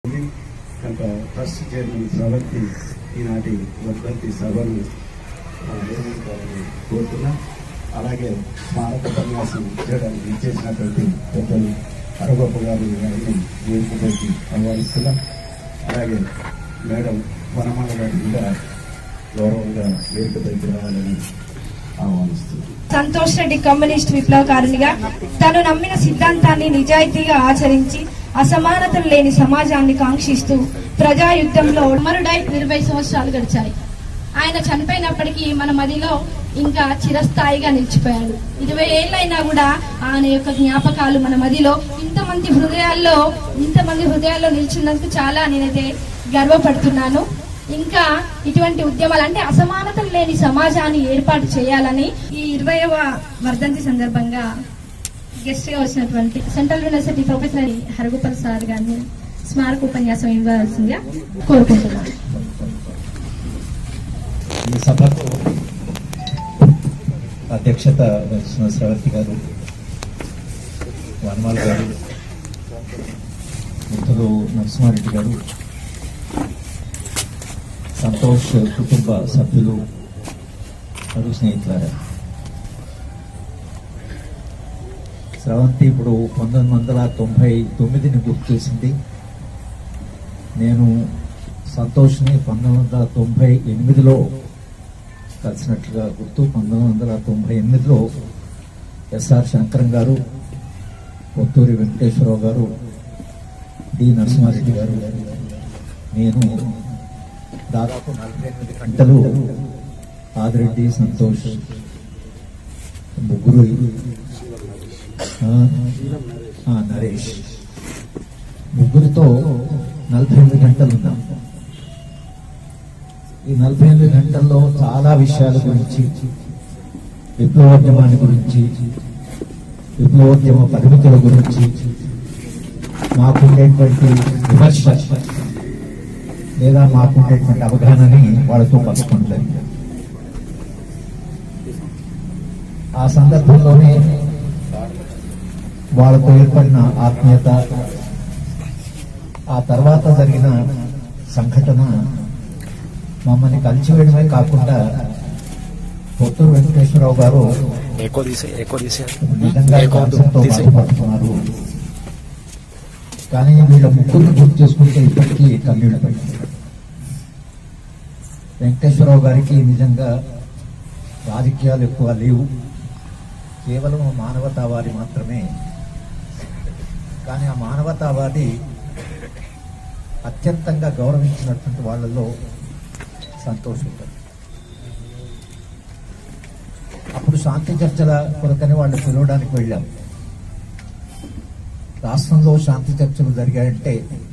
కనుక trust chairman స్రవంతి ఈనాటి వర్ధంతి సభను ఆ, నిర్వహించాలని కోరుతున్నా అలాగే స్మారక ఉపన్యాసం చేయడానికి ఇచ్చేసినటువంటి పెద్దలు అరగొప్ప గారు గారిని వేదికపైకి ఆహ్వానిస్తున్నాం అలాగే మేడం వనమాల గారిని కూడా గౌరవంగా వేదికపైకి రావాలని ఆహ్వానిస్తున్నాం సంతోష్ రెడ్డి కమ్యూనిస్ట్ విప్లవకారునిగా తను నమ్మిన సిద్ధాంతాన్ని నిజాయితీగా ఆచరించి అసమానతలు లేని సమాజాన్ని కాంక్షిస్తూ ప్రజాయుద్ధంలో అమరుడై ఇరవై సంవత్సరాలు గడిచాయి ఆయన చనిపోయినప్పటికీ మన మదిలో ఇంకా చిరస్థాయిగా నిలిచిపోయాడు ఇరవై ఏళ్ళైనా కూడా ఆయన యొక్క జ్ఞాపకాలు మన మదిలో ఇంతమంది హృదయాల్లో ఇంతమంది హృదయాల్లో నిలిచినందుకు చాలా నేనైతే గర్వపడుతున్నాను ఇంకా ఇటువంటి ఉద్యమాలు అంటే అసమానతలు లేని సమాజాన్ని ఏర్పాటు చేయాలని ఈ ఇరవైవ వర్ధంతి సందర్భంగా గెస్ట్ గా వచ్చినటువంటి central university professor Haragopal sir గారిని స్మారక ఉపన్యాసం ఇవ్వాల్సిందిగా కోరుకుంటున్నాను ఈ సభకు అధ్యక్షత వహిస్తున్న శ్రవతి గారు వనమాల్ గారు మిత్రులు నరసింహారెడ్డి గారు సంతోష్ కుటుంబ సభ్యులు మరియు స్నేహితులారా స్రవంతి ఇప్పుడు పంతొమ్మిది వందల తొంభై తొమ్మిదిని గుర్తు చేసింది నేను సంతోష్ని పంతొమ్మిది వందల తొంభై ఎనిమిదిలో కలిసినట్లుగా గుర్తు పంతొమ్మిది వందల తొంభై ఎనిమిదిలో ఎస్ఆర్ శంకరం గారు పొత్తూరి వెంకటేశ్వరరావు గారు డి నరసింహారెడ్డి గారు నేను దాదాపు నలభై ఎనిమిది గంటలు ఆదిరెడ్డి సంతోష్ ముగ్గురు ఆ, ఆ, నరేష్ ముగ్గురితో నలభై ఎనిమిది గంటలు ఉన్నాం ఈ నలభై ఎనిమిది గంటల్లో చాలా విషయాల గురించి విప్లవోద్యమాన్ని గురించి విప్లవోద్యమ పరిమితుల గురించి మాకుండేటువంటి విమర్శ లేదా మాకుండేటువంటి అవగాహనని వాళ్ళతో పంచుకుంటారు ఆ సందర్భంలోనే వాళ్ళతో ఏర్పడిన ఆత్మీయత ఆ తర్వాత జరిగిన సంఘటన మమ్మల్ని కలిసివేయడమే కాకుండా పొత్తూరు వెంకటేశ్వరరావు గారు ఎక్కువ తీసే ఎక్కువ తీసే నిజంగా ఎక్కువ క్యాన్సర్తో తీసే బాధపడుతున్నారు కానీ వీళ్ళ ముగ్గురిని గుర్తు చేసుకుంటే ఇప్పటికీ కన్నీళ్ళు పడింది వెంకటేశ్వరరావు గారికి నిజంగా రాజకీయాలు ఎక్కువ లేవు కేవలం మానవతావాది మాత్రమే కానీ ఆ మానవతావాది అత్యంతంగా గౌరవించినటువంటి వాళ్ళలో సంతోషం అప్పుడు శాంతి చర్చల కొరకని వాళ్ళు పిలవడానికి వెళ్ళాం రాష్ట్రంలో శాంతి చర్చలు జరిగాయంటే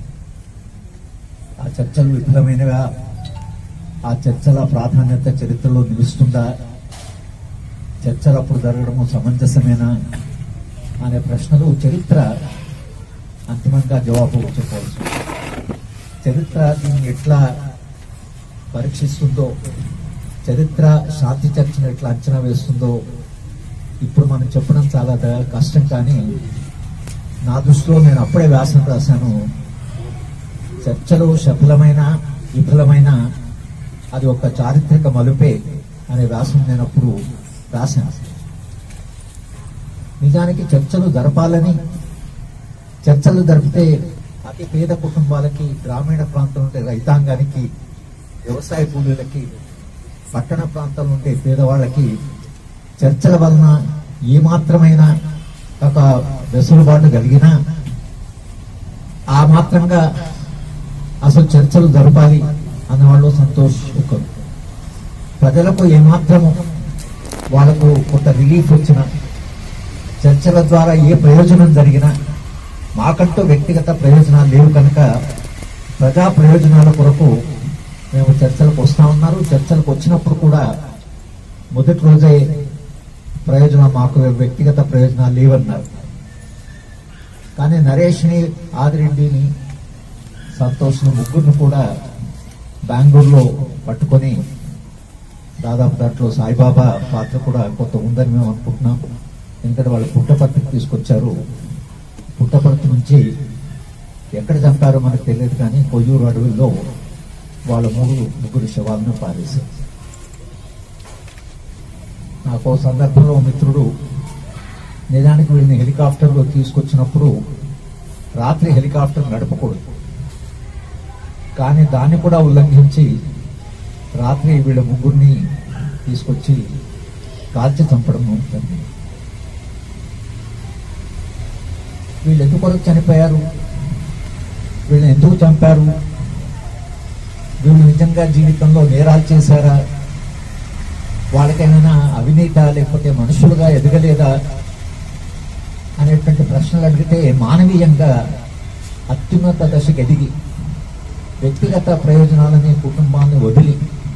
ఆ చర్చలు విఫలమైనవా ఆ చర్చల ప్రాధాన్యత చరిత్రలో నిలుస్తుందా చర్చలు అప్పుడు జరగడము సమంజసమేనా అనే ప్రశ్నలు చరిత్ర అంతిమంగా జవాబు చెప్పవచ్చు చరిత్ర దీన్ని ఎట్లా పరీక్షిస్తుందో చరిత్ర శాంతి చర్చను ఎట్లా అంచనా వేస్తుందో ఇప్పుడు మనం చెప్పడం చాలా ద- కష్టం కానీ నా దృష్టిలో నేను అప్పుడే వ్యాసం రాశాను చర్చలు సఫలమైన విఫలమైన అది ఒక చారిత్రక మలుపే అనే వ్యాసం నేను అప్పుడు రాశాను నిజానికి చర్చలు జరపాలని చర్చలు జరిపితే అతి పేద కుటుంబాలకి గ్రామీణ ప్రాంతం ఉండే రైతాంగానికి వ్యవసాయ కూలీలకి పట్టణ ప్రాంతాల్లో ఉండే పేదవాళ్ళకి చర్చల వలన ఏమాత్రమైన ఒక వెసులుబాటు కలిగినా ఆ మాత్రంగా అసలు చర్చలు జరపాలి అన్నవాళ్ళు సంతోష్ ఒకరు ప్రజలకు ఏమాత్రము వాళ్ళకు కొంత రిలీఫ్ వచ్చిన చర్చల ద్వారా ఏ ప్రయోజనం జరిగినా మాకంటూ వ్యక్తిగత ప్రయోజనాలు లేవు కనుక ప్రజా ప్రయోజనాల కొరకు మేము చర్చలకు వస్తా ఉన్నారు చర్చలకు వచ్చినప్పుడు కూడా మొదటి రోజే ప్రయోజనం మాకు వ్యక్తిగత ప్రయోజనాలు లేవన్నారు కానీ నరేష్ని ఆదిరెడ్డిని సంతోష్ని ముగ్గురిని కూడా బెంగళూరులో పట్టుకొని దాదాపు దాంట్లో సాయిబాబా పాత్ర కూడా కొంత ఉందని మేము అనుకుంటున్నాం ఎందుకంటే వాళ్ళు పుట్టపర్తికి తీసుకొచ్చారు పుట్టపర్తి నుంచి ఎక్కడ చంపారో మనకు తెలియదు కానీ కొయ్యూరు అడవుల్లో వాళ్ళ మూడు ముగ్గురు శవాలను పారేశారు నాకు ఓ సందర్భంలో ఓ మిత్రుడు నిజానికి వీళ్ళని హెలికాప్టర్లో తీసుకొచ్చినప్పుడు రాత్రి హెలికాప్టర్ నడపకూడదు కానీ దాన్ని కూడా ఉల్లంఘించి రాత్రి వీళ్ళ ముగ్గురిని తీసుకొచ్చి కాల్చి చంపడం జరిగింది వీళ్ళు ఎందుకొరకు చనిపోయారు వీళ్ళని ఎందుకు చంపారు వీళ్ళు నిజంగా జీవితంలో నేరాలు చేశారా వాళ్ళకేమైనా అవినీత లేకపోతే మనుషులుగా ఎదగలేదా అనేటువంటి ప్రశ్నలు అడిగితే మానవీయంగా అత్యున్నత దశకు ఎదిగి వ్యక్తిగత ప్రయోజనాలని కుటుంబాన్ని వదిలి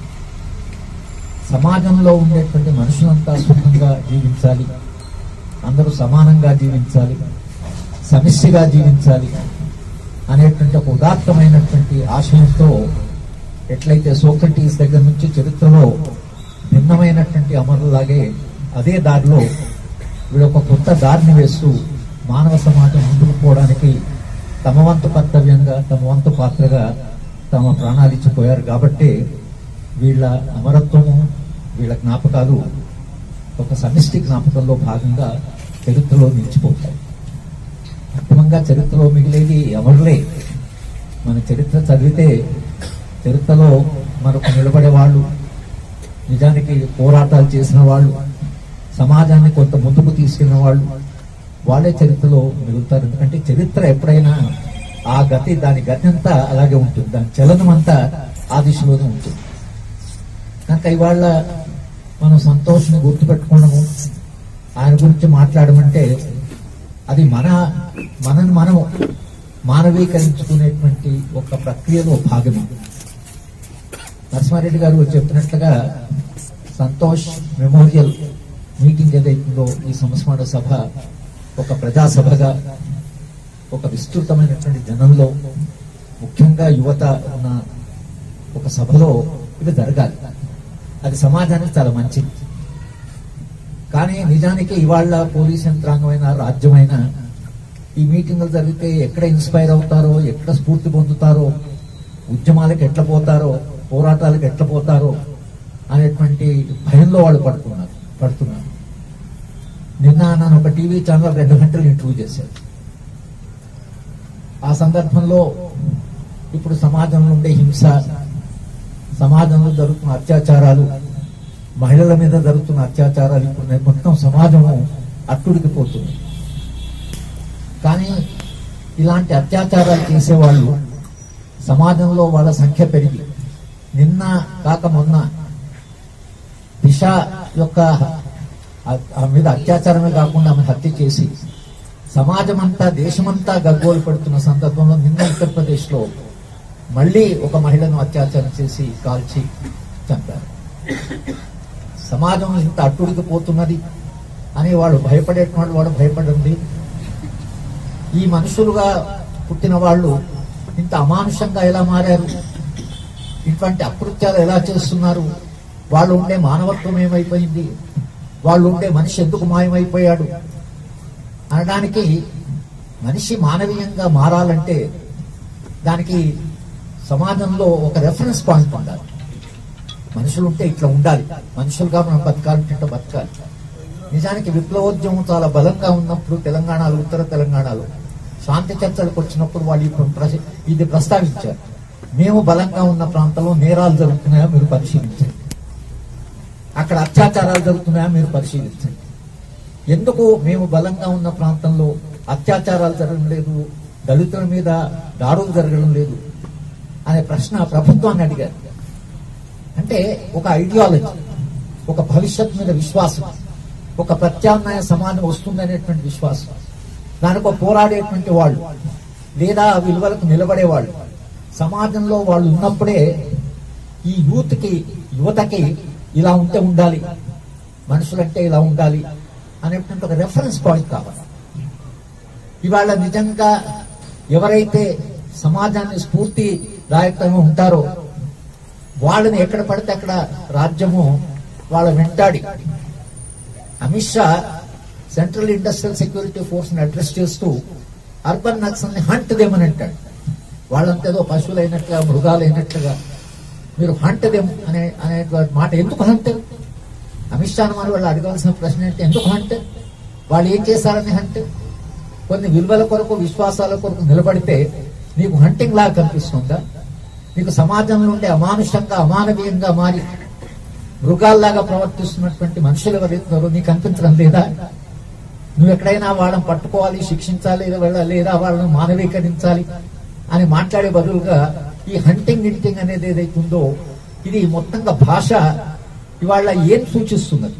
సమాజంలో ఉండేటువంటి మనుషులంతా సుఖంగా జీవించాలి అందరూ సమానంగా జీవించాలి సమిష్టిగా జీవించాలి అనేటువంటి ఒక ఉదాత్తమైనటువంటి ఆశయంతో ఎట్లయితే సోక్రటీస్ దగ్గర నుంచి చరిత్రలో భిన్నమైనటువంటి అమరులాగే అదే దారిలో వీడు ఒక కొత్త దారిని వేస్తూ మానవ సమాజం ముందుకు పోవడానికి తమ వంతు కర్తవ్యంగా తమ వంతు పాత్రగా తమ ప్రాణాలు ఇచ్చిపోయారు కాబట్టి వీళ్ళ అమరత్వము వీళ్ళ జ్ఞాపకాలు ఒక సమిష్టి జ్ఞాపకంలో భాగంగా చరిత్రలో నిలిచిపోతాయి అంతిమంగా చరిత్రలో మిగిలేది అమరులే మన చరిత్ర చదివితే చరిత్రలో మనకు నిలబడే వాళ్ళు నిజానికి పోరాటాలు చేసిన వాళ్ళు సమాజాన్ని కొంత ముందుకు తీసుకెళ్లిన వాళ్ళు వాళ్ళే చరిత్రలో మిగులుతారు ఎందుకంటే చరిత్ర ఎప్పుడైనా ఆ గతి దాని గతి అంతా అలాగే ఉంటుంది దాని చలనం అంతా ఆ దిశలోనే ఉంటుంది కనుక ఇవాళ మనం సంతోషం గుర్తుపెట్టుకోవడము ఆయన గురించి మాట్లాడమంటే అది మన మనని మనం మానవీకరించుకునేటువంటి ఒక ప్రక్రియలో భాగమే నరసింహారెడ్డి గారు చెప్పినట్లుగా సంతోష్ మెమోరియల్ మీటింగ్ ఏదైతుందో ఈ సంస్మరణ సభ ఒక ప్రజాసభగా ఒక విస్తృతమైనటువంటి జనంలో ముఖ్యంగా యువత ఉన్న ఒక సభలో ఇది జరగాలి అది సమాజానికి చాలా మంచిది కానీ నిజానికి ఇవాళ పోలీస్ యంత్రాంగమైన రాజ్యమైన ఈ మీటింగ్లు జరిగితే ఎక్కడ ఇన్స్పైర్ అవుతారో ఎక్కడ స్ఫూర్తి పొందుతారో ఉద్యమాలకు ఎట్లా పోతారో పోరాటాలకు ఎట్లా పోతారో అనేటువంటి భయంలో వాళ్ళు పడుతున్నారు పడుతున్నారు నిన్న నన్ను ఒక టీవీ ఛానల్ రెండు గంటలు ఇంటర్వ్యూ చేశారు ఆ సందర్భంలో ఇప్పుడు సమాజంలో ఉండే హింస సమాజంలో జరుగుతున్న అత్యాచారాలు మహిళల మీద జరుగుతున్న అత్యాచారాలు ఇప్పుడు మొత్తం సమాజము అట్టుడికి పోతుంది కానీ ఇలాంటి అత్యాచారాలు చేసేవాళ్ళు సమాజంలో వాళ్ళ సంఖ్య పెరిగి నిన్న కాక మొన్న దిశ యొక్క ఆ- ఆ మీద అత్యాచారమే కాకుండా ఆమె హత్య చేసి సమాజమంతా దేశమంతా గగ్గోలు పడుతున్న సందర్భంలో నిన్న ఉత్తరప్రదేశ్ లో మళ్ళీ ఒక మహిళను అత్యాచారం చేసి కాల్చి చంపారు సమాజం ఇంత అట్టుడికి పోతున్నది అని వాళ్ళు భయపడేటువంటి వాడు భయపడండి ఈ మనుషులుగా పుట్టిన వాళ్ళు ఇంత అమానుషంగా ఎలా మారారు ఇటువంటి అకృత్యాలు ఎలా చేస్తున్నారు వాళ్ళు ఉండే మానవత్వం ఏమైపోయింది వాళ్ళు ఉండే మనిషి ఎందుకు మాయమైపోయాడు అనడానికి మనిషి మానవీయంగా మారాలంటే దానికి సమాజంలో ఒక రెఫరెన్స్ పాయింట్ ఉండాలి మనుషులు ఉంటే ఇట్లా ఉండాలి మనుషులుగా మనం బతకాలంటే ఇట్లా బతకాలి నిజానికి విప్లవోద్యమం చాలా బలంగా ఉన్నప్పుడు తెలంగాణలో ఉత్తర తెలంగాణలో శాంతి చర్చలకు వచ్చినప్పుడు వాళ్ళు ఇప్పుడు ప్రశ- ఇది ప్రస్తావించారు మేము బలంగా ఉన్న ప్రాంతంలో నేరాలు జరుగుతున్నాయా మీరు పరిశీలించండి అక్కడ అత్యాచారాలు జరుగుతున్నాయా మీరు పరిశీలించండి ఎందుకు మేము బలంగా ఉన్న ప్రాంతంలో అత్యాచారాలు జరగడం లేదు దళితుల మీద దాడులు జరగడం లేదు అనే ప్రశ్న ప్రభుత్వాన్ని అడిగారు అంటే ఒక ఐడియాలజీ ఒక భవిష్యత్ మీద విశ్వాసం ఒక ప్రత్యామ్నాయ సమాజం వస్తుందనేటువంటి విశ్వాసం దానికి ఒక పోరాడేటువంటి వాళ్ళు లేదా ఆ విలువలకు నిలబడేవాళ్ళు సమాజంలో వాళ్ళు ఉన్నప్పుడే ఈ యూత్కి యువతకి ఇలా ఉంటే ఉండాలి మనుషులంటే ఇలా ఉండాలి అనేటువంటి ఒక రెఫరెన్స్ పాయింట్ కావాలి ఇవాళ నిజంగా ఎవరైతే సమాజాన్ని స్ఫూర్తి దాయకంగా ఉంటారో వాళ్ళని ఎక్కడ పడితే అక్కడ రాజ్యము వాళ్ళ వెంటాడి Amit Shah central industrial security force ని అడ్రస్ చేస్తూ అర్బన్ నక్సల్ ని హంట్ దేమని అంటాడు వాళ్ళంతా ఏదో పశువులు అయినట్లుగా మృగాలు అయినట్లుగా మీరు హంటదేం అనే అనే మాట ఎందుకు హంట్ అమిత్ షా మరి వాళ్ళు అడగాల్సిన ప్రశ్న ఏంటి ఎందుకు హంట్ వాళ్ళు ఏం చేశారని హంట్ కొన్ని విలువల కొరకు విశ్వాసాల కొరకు నిలబడితే నీకు హంటింగ్ లాగా కనిపిస్తుందా నీకు సమాజంలో ఉండే అమానుషంగా అమానవీయంగా మారి మృగాల్లాగా ప్రవర్తిస్తున్నటువంటి మనుషులు ఎవరైతున్నారో నీకు అనిపించడం లేదా నువ్వు ఎక్కడైనా వాళ్ళని పట్టుకోవాలి శిక్షించాలి లేదా- లేదా వాళ్ళని మానవీకరించాలి అని మాట్లాడే బదులుగా ఈ హంటింగ్ గింటింగ్ అనేది ఏదైతే ఉందో ఇది మొత్తంగా భాష ఇవాళ ఏం సూచిస్తున్నది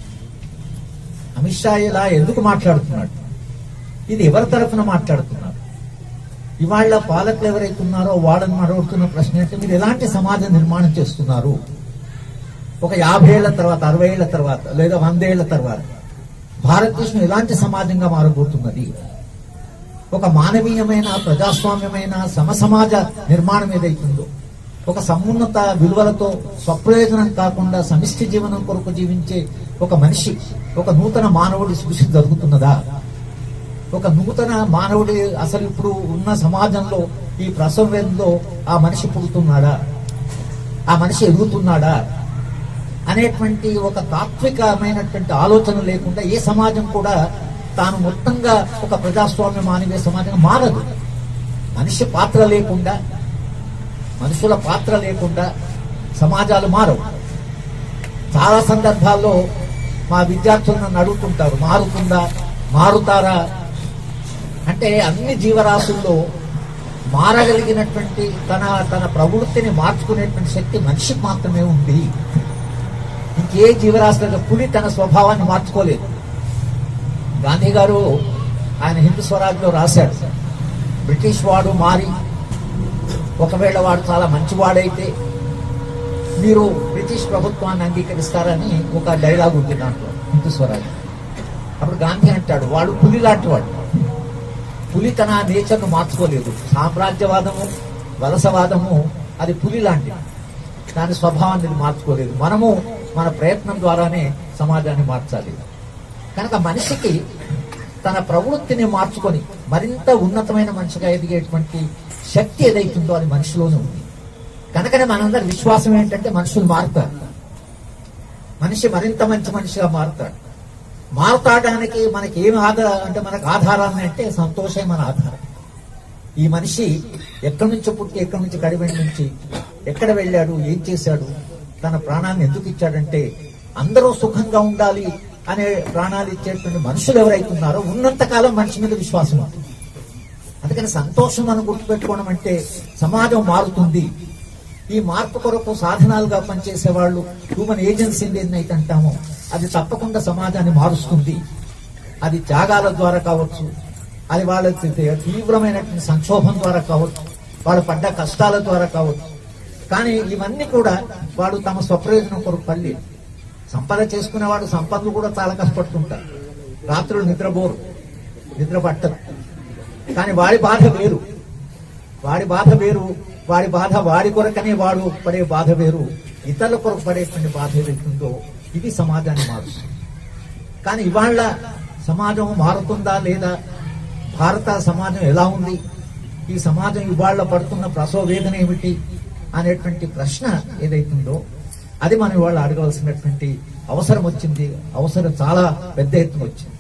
అమిత్ షా ఇలా ఎందుకు మాట్లాడుతున్నాడు ఇది ఎవరి తరఫున మాట్లాడుతున్నారు ఇవాళ పాలకులు ఎవరైతే ఉన్నారో వాళ్ళని అడుగుతున్న ప్రశ్న అంటే మీరు ఎలాంటి సమాజ నిర్మాణం చేస్తున్నారు ఒక యాభై ఏళ్ల తర్వాత అరవై ఏళ్ల తర్వాత లేదా వందేళ్ల తర్వాత భారతదేశం ఎలాంటి సమాజంగా మారబోతున్నది ఒక మానవీయమైన ప్రజాస్వామ్యమైన సమసమాజ నిర్మాణం ఏదైతుందో ఒక సమున్నత విలువలతో స్వప్రయోజనం కాకుండా సమిష్టి జీవనం కొరకు జీవించే ఒక మనిషి ఒక నూతన మానవుడి సృష్టి జరుగుతున్నదా ఒక నూతన మానవుడి అసలు ఇప్పుడు ఉన్న సమాజంలో ఈ ప్రసవంలో ఆ మనిషి పుడుతున్నాడా ఆ మనిషి ఎదుగుతున్నాడా అనేటువంటి ఒక తాత్వికమైనటువంటి ఆలోచన లేకుండా ఏ సమాజం కూడా తాను మొత్తంగా ఒక ప్రజాస్వామ్య మానవీయ సమాజంగా మారదు మనిషి పాత్ర లేకుండా మనుషుల పాత్ర లేకుండా సమాజాలు మారవు చాలా సందర్భాల్లో మా విద్యార్థులు నన్ను అడుగుతుంటారు మారుతుందా మారుతారా అంటే అన్ని జీవరాశుల్లో మారగలిగినటువంటి తన తన ప్రవృత్తిని మార్చుకునేటువంటి శక్తి మనిషికి మాత్రమే ఉంది ఇంకే జీవరాశుల పులి తన స్వభావాన్ని మార్చుకోలేదు గాంధీ గారు ఆయన హిందూ స్వరాజ్లో రాశాడు బ్రిటిష్ వాడు మారి ఒకవేళ వాడు చాలా మంచివాడైతే మీరు బ్రిటిష్ ప్రభుత్వాన్ని అంగీకరిస్తారని ఒక డైలాగ్ ఉంది దాంట్లో హిందూ స్వరాజ్ అప్పుడు గాంధీ అంటాడు వాడు పులి లాంటి వాడు పులి తన నేచర్ను మార్చుకోలేదు సామ్రాజ్యవాదము వలసవాదము అది పులి లాంటిది దాని స్వభావాన్ని ఇది మార్చుకోలేదు మనము మన ప్రయత్నం ద్వారానే సమాజాన్ని మార్చాలి కనుక మనిషికి తన ప్రవృత్తిని మార్చుకొని మరింత ఉన్నతమైన మనిషిగా ఎదిగేటువంటి శక్తి ఏదైతుందో అది మనిషిలోనే ఉంది కనుకనే మనందరి విశ్వాసం ఏంటంటే మనుషులు మారుతారు మనిషి మరింత మంచి మనిషిగా మారుతాడు మారుతాడానికి మనకి ఏమి ఆధారం అంటే మనకు ఆధారాన్ని అంటే సంతోషమే మన ఆధారం ఈ మనిషి ఎక్కడి నుంచి పుట్టి ఎక్కడి నుంచి కడివెండి నుంచి ఎక్కడ వెళ్ళాడు ఏం చేశాడు తన ప్రాణాన్ని ఎందుకు ఇచ్చాడంటే అందరూ సుఖంగా ఉండాలి అనే ప్రాణాలు ఇచ్చేటువంటి మనుషులు ఎవరైతున్నారో ఉన్నంత కాలం మనిషి మీద విశ్వాసం ఉంటుంది అందుకని సంతోషం మనం గుర్తుపెట్టుకోవడం అంటే సమాజం మారుతుంది ఈ మార్పు కొరకు సాధనాలుగా పనిచేసే వాళ్ళు హ్యూమన్ ఏజెన్సీ ఏదైతే అంటామో అది తప్పకుండా సమాజాన్ని మారుస్తుంది అది త్యాగాల ద్వారా కావచ్చు అది వాళ్ళ తీవ్రమైనటువంటి సంక్షోభం ద్వారా కావచ్చు వాళ్ళు పడ్డ కష్టాల ద్వారా కావచ్చు కానీ ఇవన్నీ కూడా వాళ్ళు తమ స్వప్రయోజనం కొరకు పడలేదు సంపద చేసుకునేవాడు సంపదలు కూడా చాలా కష్టపడుతుంటారు రాత్రులు నిద్రపోరు నిద్ర పట్టరు కానీ వాడి బాధ వేరు వాడి బాధ వేరు వాడి బాధ వాడి కొరకనే వాడు పడే బాధ వేరు ఇతరుల కొరకు పడేటువంటి బాధ ఏదైతుందో ఇది సమాజాన్ని మారుస్తుంది కానీ ఇవాళ సమాజం మారుతుందా లేదా భారత సమాజం ఎలా ఉంది ఈ సమాజం ఇవాళ పడుతున్న ప్రసవ వేదన ఏమిటి అనేటువంటి ప్రశ్న ఏదైతుందో అది మనం ఇవాళ అడగవలసినటువంటి అవసరం వచ్చింది అవసరం చాలా పెద్ద ఎత్తున వచ్చింది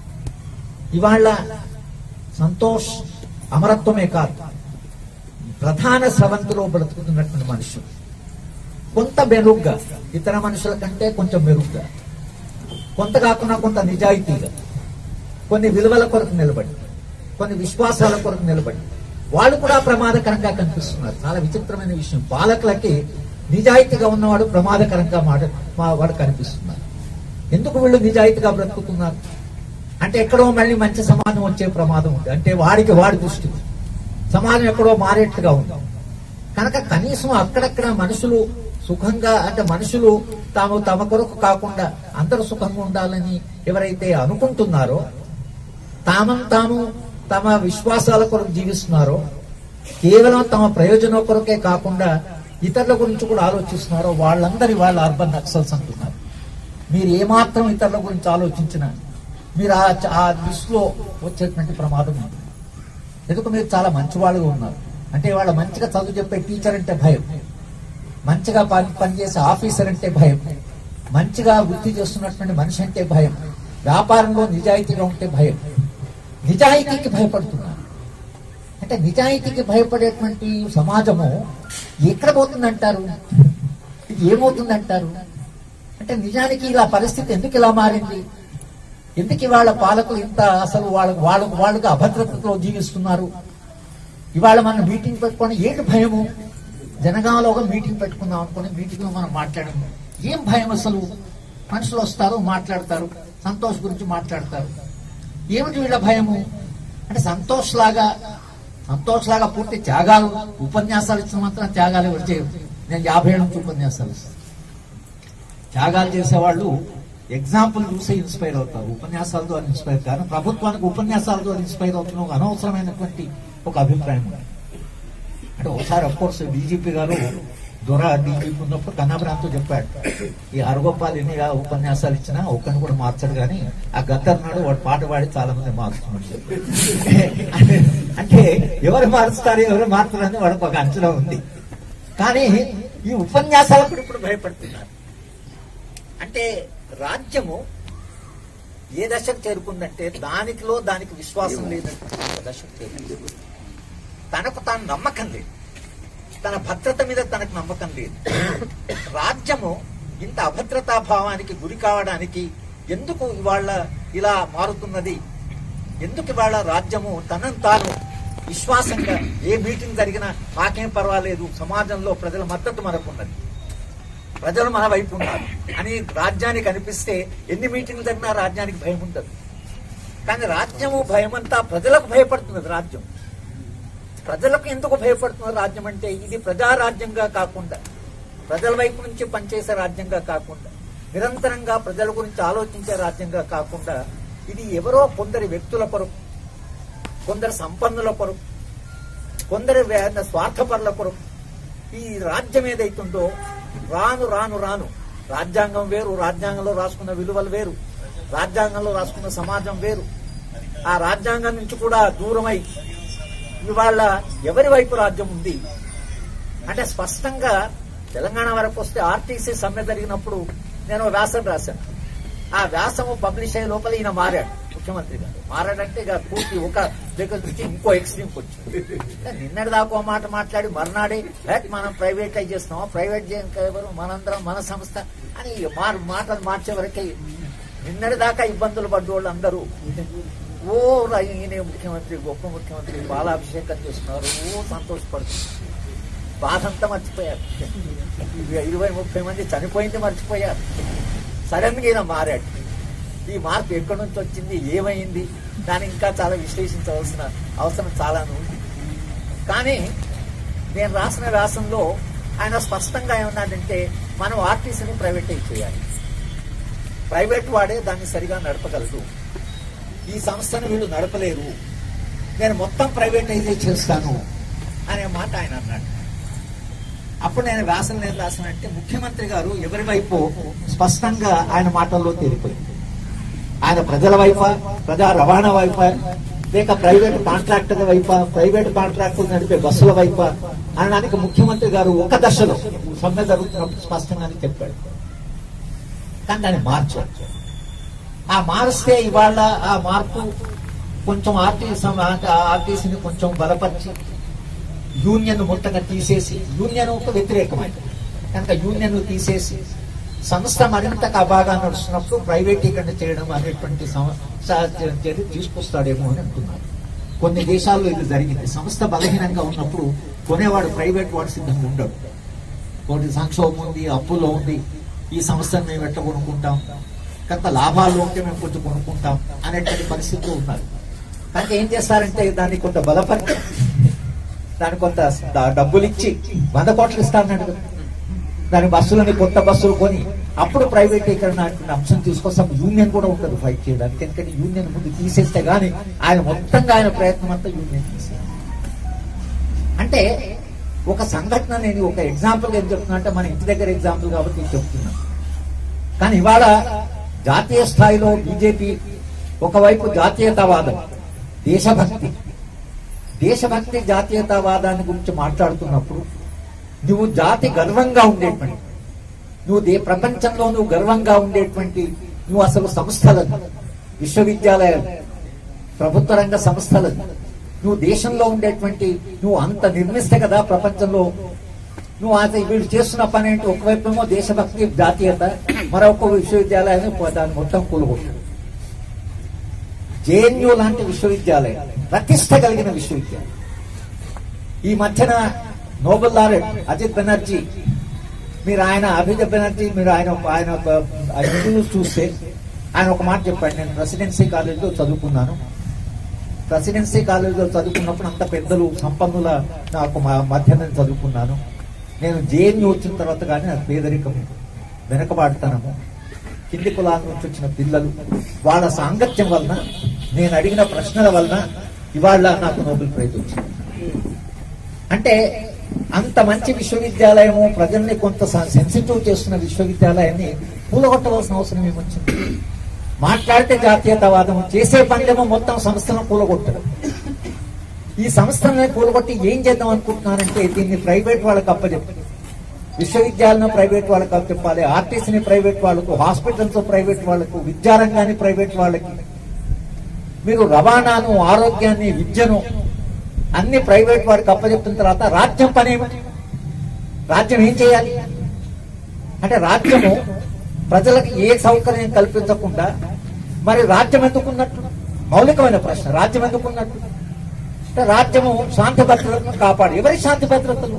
ఇవాళ సంతోష్ అమరత్వమే కాదు ప్రధాన స్రవంతిలో బ్రతుకుతున్నటువంటి మనుషులు కొంత మెరుగ్గా ఇతర మనుషుల కంటే కొంచెం మెరుగ్గా కొంత కాకుండా కొంత నిజాయితీగా కొన్ని విలువల కొరకు నిలబడి కొన్ని విశ్వాసాల కొరకు నిలబడి వాళ్ళు కూడా ప్రమాదకరంగా కనిపిస్తున్నారు చాలా విచిత్రమైన విషయం పాలకులకి నిజాయితీగా ఉన్నవాడు ప్రమాదకరంగా మాట మా వాడు కనిపిస్తున్నారు ఎందుకు వీళ్ళు నిజాయితీగా బ్రతుకుతున్నారు అంటే ఎక్కడో మళ్ళీ మంచి సమాజం వచ్చే ప్రమాదం ఉంది అంటే వాడికి వాడి దృష్టి సమాజం ఎక్కడో మారేట్టుగా ఉంది కనుక కనీసం అక్కడక్కడ మనుషులు సుఖంగా అంటే మనుషులు తాము తమ కొరకు కాకుండా అందరూ సుఖంగా ఉండాలని ఎవరైతే అనుకుంటున్నారో తామను తాము తమ విశ్వాసాల కొరకు జీవిస్తున్నారో కేవలం తమ ప్రయోజనం కొరకే కాకుండా ఇతరుల గురించి కూడా ఆలోచిస్తున్నారో వాళ్ళందరి వాళ్ళ అర్బన్ నక్సల్స్ అంటున్నారు మీరు ఏమాత్రం ఇతరుల గురించి ఆలోచించినా మీరు ఆ ఆ దృష్టిలో వచ్చేటువంటి ప్రమాదం ఉంది ఎందుకు మీరు చాలా మంచి వాళ్ళుగా ఉన్నారు అంటే వాళ్ళ మంచిగా చదువు చెప్పే టీచర్ అంటే భయం మంచిగా పని పనిచేసే ఆఫీసర్ అంటే భయం మంచిగా వృత్తి చేస్తున్నటువంటి మనిషి అంటే భయం వ్యాపారంలో నిజాయితీగా ఉంటే భయం నిజాయితీకి భయపడుతున్నారు అంటే నిజాయితీకి భయపడేటువంటి సమాజము ఎక్కడ పోతుందంటారు ఇది ఏమవుతుందంటారు అంటే నిజానికి ఇలా పరిస్థితి ఎందుకు ఇలా మారింది ఎందుకు ఇవాళ పాలకులు ఇంత అసలు వాళ్ళ వాళ్ళ వాళ్ళకి అభద్రతలో జీవిస్తున్నారు ఇవాళ మనం మీటింగ్ పెట్టుకొని ఏంటి భయము జనగామలో ఒక మీటింగ్ పెట్టుకుందాం అనుకుని మీటింగ్ లో మనం మాట్లాడము ఏం భయం అసలు మనుషులు వస్తారు మాట్లాడతారు సంతోష్ గురించి మాట్లాడతారు ఏమిటి వీళ్ళ భయము అంటే సంతోష్ లాగా సంతోష్ లాగా పూర్తి త్యాగాలు ఉపన్యాసాలు ఇచ్చిన మాత్రం త్యాగాలు ఎవరు చేయరు నేను యాభై ఏళ్ళ నుంచి ఉపన్యాసాలు ఇస్తాను త్యాగాలు చేసేవాళ్ళు ఎగ్జాంపుల్ చూసి ఇన్స్పైర్ అవుతారు ఉపన్యాసాల ద్వారా ఇన్స్పైర్ కానీ ప్రభుత్వానికి ఉపన్యాసాల ద్వారా ఇన్స్పైర్ అవుతున్న ఒక అనవసరమైనటువంటి ఒక అభిప్రాయం ఉంది. అంటే ఒకసారి అఫ్ కోర్స్ డీజీపీ గారు దొర డీజీపీ ఉన్నప్పుడు కన్నాభ్రాంతో చెప్పాడు ఈ అరగోపాల్ ఎన్ని ఉపన్యాసాలు ఇచ్చినా ఒక్కరిని కూడా మార్చాడు కానీ ఆ గద్దర్ నాడు వాడు పాట పాడి చాలా మంది మార్చుకున్నాడు చెప్పాడు. అంటే ఎవరు మారుస్తారు ఎవరు మారుతారని వాడికి ఒక అంచనా ఉంది కానీ ఈ ఉపన్యాసాలకు ఇప్పుడు భయపడుతున్నారు అంటే రాజ్యము ఏ దశకు చేరుకుందంటే దానికిలో దానికి విశ్వాసం లేదంటే ఒక దశకు చేరుకుంది తనకు తాను నమ్మకం లేదు తన భద్రత మీద తనకు నమ్మకం లేదు రాజ్యము ఇంత అభద్రతా భావానికి గురి కావడానికి ఎందుకు ఇవాళ ఇలా మారుతున్నది ఎందుకు ఇవాళ రాజ్యము తనను తాను విశ్వాసంగా ఏ మీటింగ్ జరిగినా మాకేం పర్వాలేదు సమాజంలో ప్రజల మద్దతు మనకున్నది ప్రజలు మన వైపు ఉన్నారు అని రాజ్యానికి అనిపిస్తే ఎన్ని మీటింగ్లు జరిగినా రాజ్యానికి భయం ఉండదు కానీ రాజ్యము భయమంతా ప్రజలకు భయపడుతున్నది రాజ్యం ప్రజలకు ఎందుకు భయపడుతున్నది రాజ్యం అంటే ఇది ప్రజారాజ్యంగా కాకుండా ప్రజల వైపు నుంచి పనిచేసే రాజ్యంగా కాకుండా నిరంతరంగా ప్రజల గురించి ఆలోచించే రాజ్యంగా కాకుండా ఇది ఎవరో కొందరి వ్యక్తుల కొరకు కొందరు సంపన్నుల కొరకు కొందరి వే- స్వార్థపరుల కొరకు ఈ రాజ్యం ఏదైతుందో రాను రాను రాను రాజ్యాంగం వేరు రాజ్యాంగంలో రాసుకున్న విలువలు వేరు రాజ్యాంగంలో రాసుకున్న సమాజం వేరు ఆ రాజ్యాంగం నుంచి కూడా దూరమై ఇవాళ ఎవరి వైపు రాజ్యం ఉంది అంటే స్పష్టంగా తెలంగాణ వరకు వస్తే ఆర్టీసీ సమ్మె జరిగినప్పుడు నేను ఓ వ్యాసం రాశాను ఆ వ్యాసము పబ్లిష్ అయ్యే లోపల ఈయన మారాడు ముఖ్యమంత్రి గారు మారాడంటే ఇక పూర్తి ఒక దగ్గర నుంచి ఇంకో ఎక్స్ట్రీమ్ వచ్చింది నిన్నటి దాకా ఓ మాట మాట్లాడి మర్నాడే "హేట్, మనం ప్రైవేటైజ్ చేస్తున్నాం ప్రైవేట్ చేయక ఎవరు మనందరం మన సంస్థ అని మారు మాటలు మార్చే వరకే నిన్నటి దాకా ఇబ్బందులు పడ్డ వాళ్ళు అందరూ ఓ రా- ఈయన ముఖ్యమంత్రి గొప్ప ముఖ్యమంత్రి బాలాభిషేకం చేస్తున్నారు ఓ సంతోషపడుతున్నారు బాధ అంతా మర్చిపోయారు ఇవి ఇరవై ముప్పై మంది చనిపోయింది మర్చిపోయారు సడన్ గా ఈయన మారాడు ఈ మార్పు ఎక్కడి నుంచి వచ్చింది ఏమైంది దాన్ని ఇంకా చాలా విశ్లేషించవలసిన అవసరం చాలా ఉంది కానీ నేను రాసిన వ్యాసంలో ఆయన స్పష్టంగా ఏమన్నాడంటే మనం ఆర్టీసీని ప్రైవేటైజ్ చేయాలి ప్రైవేట్ వాడే దాన్ని సరిగా నడపగలదు ఈ సంస్థను వీళ్ళు నడపలేరు నేను మొత్తం ప్రైవేటైజ్ చేస్తాను అనే మాట ఆయన అన్నాడు అప్పుడు నేను వ్యాసం లేదు రాసానంటే ముఖ్యమంత్రి గారు ఎవరి వైపు స్పష్టంగా ఆయన మాటల్లో తేలిపోయింది ఆయన ప్రజల వైప ప్రజా రవాణా వైప లేక ప్రైవేట్ కాంట్రాక్టర్ వైప ప్రైవేట్ కాంట్రాక్టర్ నడిపే బస్సుల వైప అనడానికి ముఖ్యమంత్రి గారు ఒక దశలో సమ్మె జరుగుతున్నప్పుడు స్పష్టంగానే చెప్పాడు కానీ దాన్ని మార్చారు ఆ మారిస్తే ఇవాళ ఆ మార్పు కొంచెం ఆర్టీసీ ఆర్టీసీని కొంచెం బలపరిచి యూనియన్ మొత్తంగా తీసేసి యూనియన్ వ్యతిరేకమైంది కనుక యూనియన్ తీసేసి సంస్థ మరింత బాగా నడుస్తున్నప్పుడు ప్రైవేటీకరణ చేయడం అనేటువంటి సం- స- చర్య తీసుకొస్తాడేమో అని అంటున్నారు కొన్ని దేశాల్లో ఇది జరిగింది సంస్థ బలహీనంగా ఉన్నప్పుడు కొనేవాడు ప్రైవేట్ వాడు సిద్ధంగా ఉండడు ఒకటి సంక్షోభం ఉంది అప్పులో ఉంది ఈ సంస్థను మేము ఎట్లా కొనుక్కుంటాం కనుక లాభాల్లో ఉంటే మేము కొంచెం కొనుక్కుంటాం అనేటువంటి పరిస్థితులు ఉన్నారు కనుక ఏం చేస్తారంటే దాన్ని కొంత బలపరిచి దాని కొంత డ- డబ్బులు ఇచ్చి వంద కోట్లు ఇస్తారన్నాడు కదా. దాని బస్సులని కొత్త బస్సులు కొని అప్పుడు ప్రైవేటీకరణ అనే అంశం తీసుకొస్తాం యూనియన్ కూడా ఉండదు ఫైట్ చేయడానికి ఎందుకంటే యూనియన్ ముందు తీసేస్తే గానీ ఆయన మొత్తంగా ఆయన ప్రయత్నం అంతా యూనియన్ తీసేయాలి అంటే ఒక సంఘటన నేను ఒక ఎగ్జాంపుల్ ఏం చెప్తున్నా అంటే మన ఇంటి దగ్గర ఎగ్జాంపుల్ కాబట్టి నేను చెప్తున్నా కానీ ఇవాళ జాతీయ స్థాయిలో బీజేపీ ఒకవైపు జాతీయతావాదం దేశభక్తి దేశభక్తి జాతీయతావాదాన్ని గురించి మాట్లాడుతున్నప్పుడు నువ్వు జాతి గర్వంగా ఉండేటువంటి నువ్వు దే ప్రపంచంలో నువ్వు గర్వంగా ఉండేటువంటి నువ్వు అసలు సంస్థలను విశ్వవిద్యాలయాలు ప్రభుత్వ రంగ సంస్థలను నువ్వు దేశంలో ఉండేటువంటి నువ్వు అంత నిర్మిస్తే కదా ప్రపంచంలో నువ్వు అది వీళ్ళు చేస్తున్న పని ఏంటి ఒకవైపు ఏమో దేశభక్తి జాతీయత మరొక విశ్వవిద్యాలయాన్ని పో- దాన్ని మొత్తం కూలగొట్టు జేఎన్యూ లాంటి విశ్వవిద్యాలయం ప్రతిష్ట కలిగిన విశ్వవిద్యాలయం ఈ మధ్యన నోబెల్ లారెట్ అజిత్ బెనర్జీ మీరు ఆయన అభిజిత్ బెనర్జీ మీరు ఆయన ఆయన ఒక ఆ ఇంటర్వ్యూస్ చూస్తే ఆయన ఒక మాట చెప్పాడు నేను ప్రెసిడెన్సీ కాలేజీలో చదువుకున్నాను ప్రెసిడెన్సీ కాలేజీలో చదువుకున్నప్పుడు అంత పెద్దలు సంపన్నుల నాకు మా మధ్య నేను చదువుకున్నాను నేను జేఎన్యూ వచ్చిన తర్వాత కానీ నాకు పేదరికం వెనకబాటుతనము కింది కులాల నుంచి వచ్చిన పిల్లలు వాళ్ళ సాంగత్యం వలన నేను అడిగిన ప్రశ్నల వలన ఇవాళ నాకు నోబెల్ ప్రైజ్ వచ్చింది అంటే అంత మంచి విశ్వవిద్యాలయము ప్రజల్ని కొంత సెన్సిటివ్ చేస్తున్న విశ్వవిద్యాలయాన్ని కూలగొట్టవలసిన అవసరం ఏమొచ్చింది మాట్లాడితే జాతీయతావాదం చేసే పనిలేమో మొత్తం సంస్థను కూలగొట్టడం ఈ సంస్థలను కూలగొట్టి ఏం చేద్దాం అనుకుంటున్నారంటే దీన్ని ప్రైవేట్ వాళ్ళకి అప్పచెప్పి విశ్వవిద్యాలయం ప్రైవేట్ వాళ్ళకి అప్పచెప్పాలి ఆర్టీసీని ప్రైవేట్ వాళ్ళకు హాస్పిటల్స్ ప్రైవేట్ వాళ్ళకు విద్యారంగాన్ని ప్రైవేట్ వాళ్ళకి మీరు రవాణాను ఆరోగ్యాన్ని విద్యను అన్ని ప్రైవేట్ వారికి అప్పచెప్పిన తర్వాత రాజ్యం పని ఏమిటి రాజ్యం ఏం చేయాలి అంటే రాజ్యము ప్రజలకు ఏ సౌకర్యం కల్పించకుండా మరి రాజ్యం ఎందుకున్నట్టు మౌలికమైన ప్రశ్న రాజ్యం ఎందుకున్నట్టు అంటే రాజ్యము శాంతి భద్రతను కాపాడు ఎవరి శాంతి భద్రతలు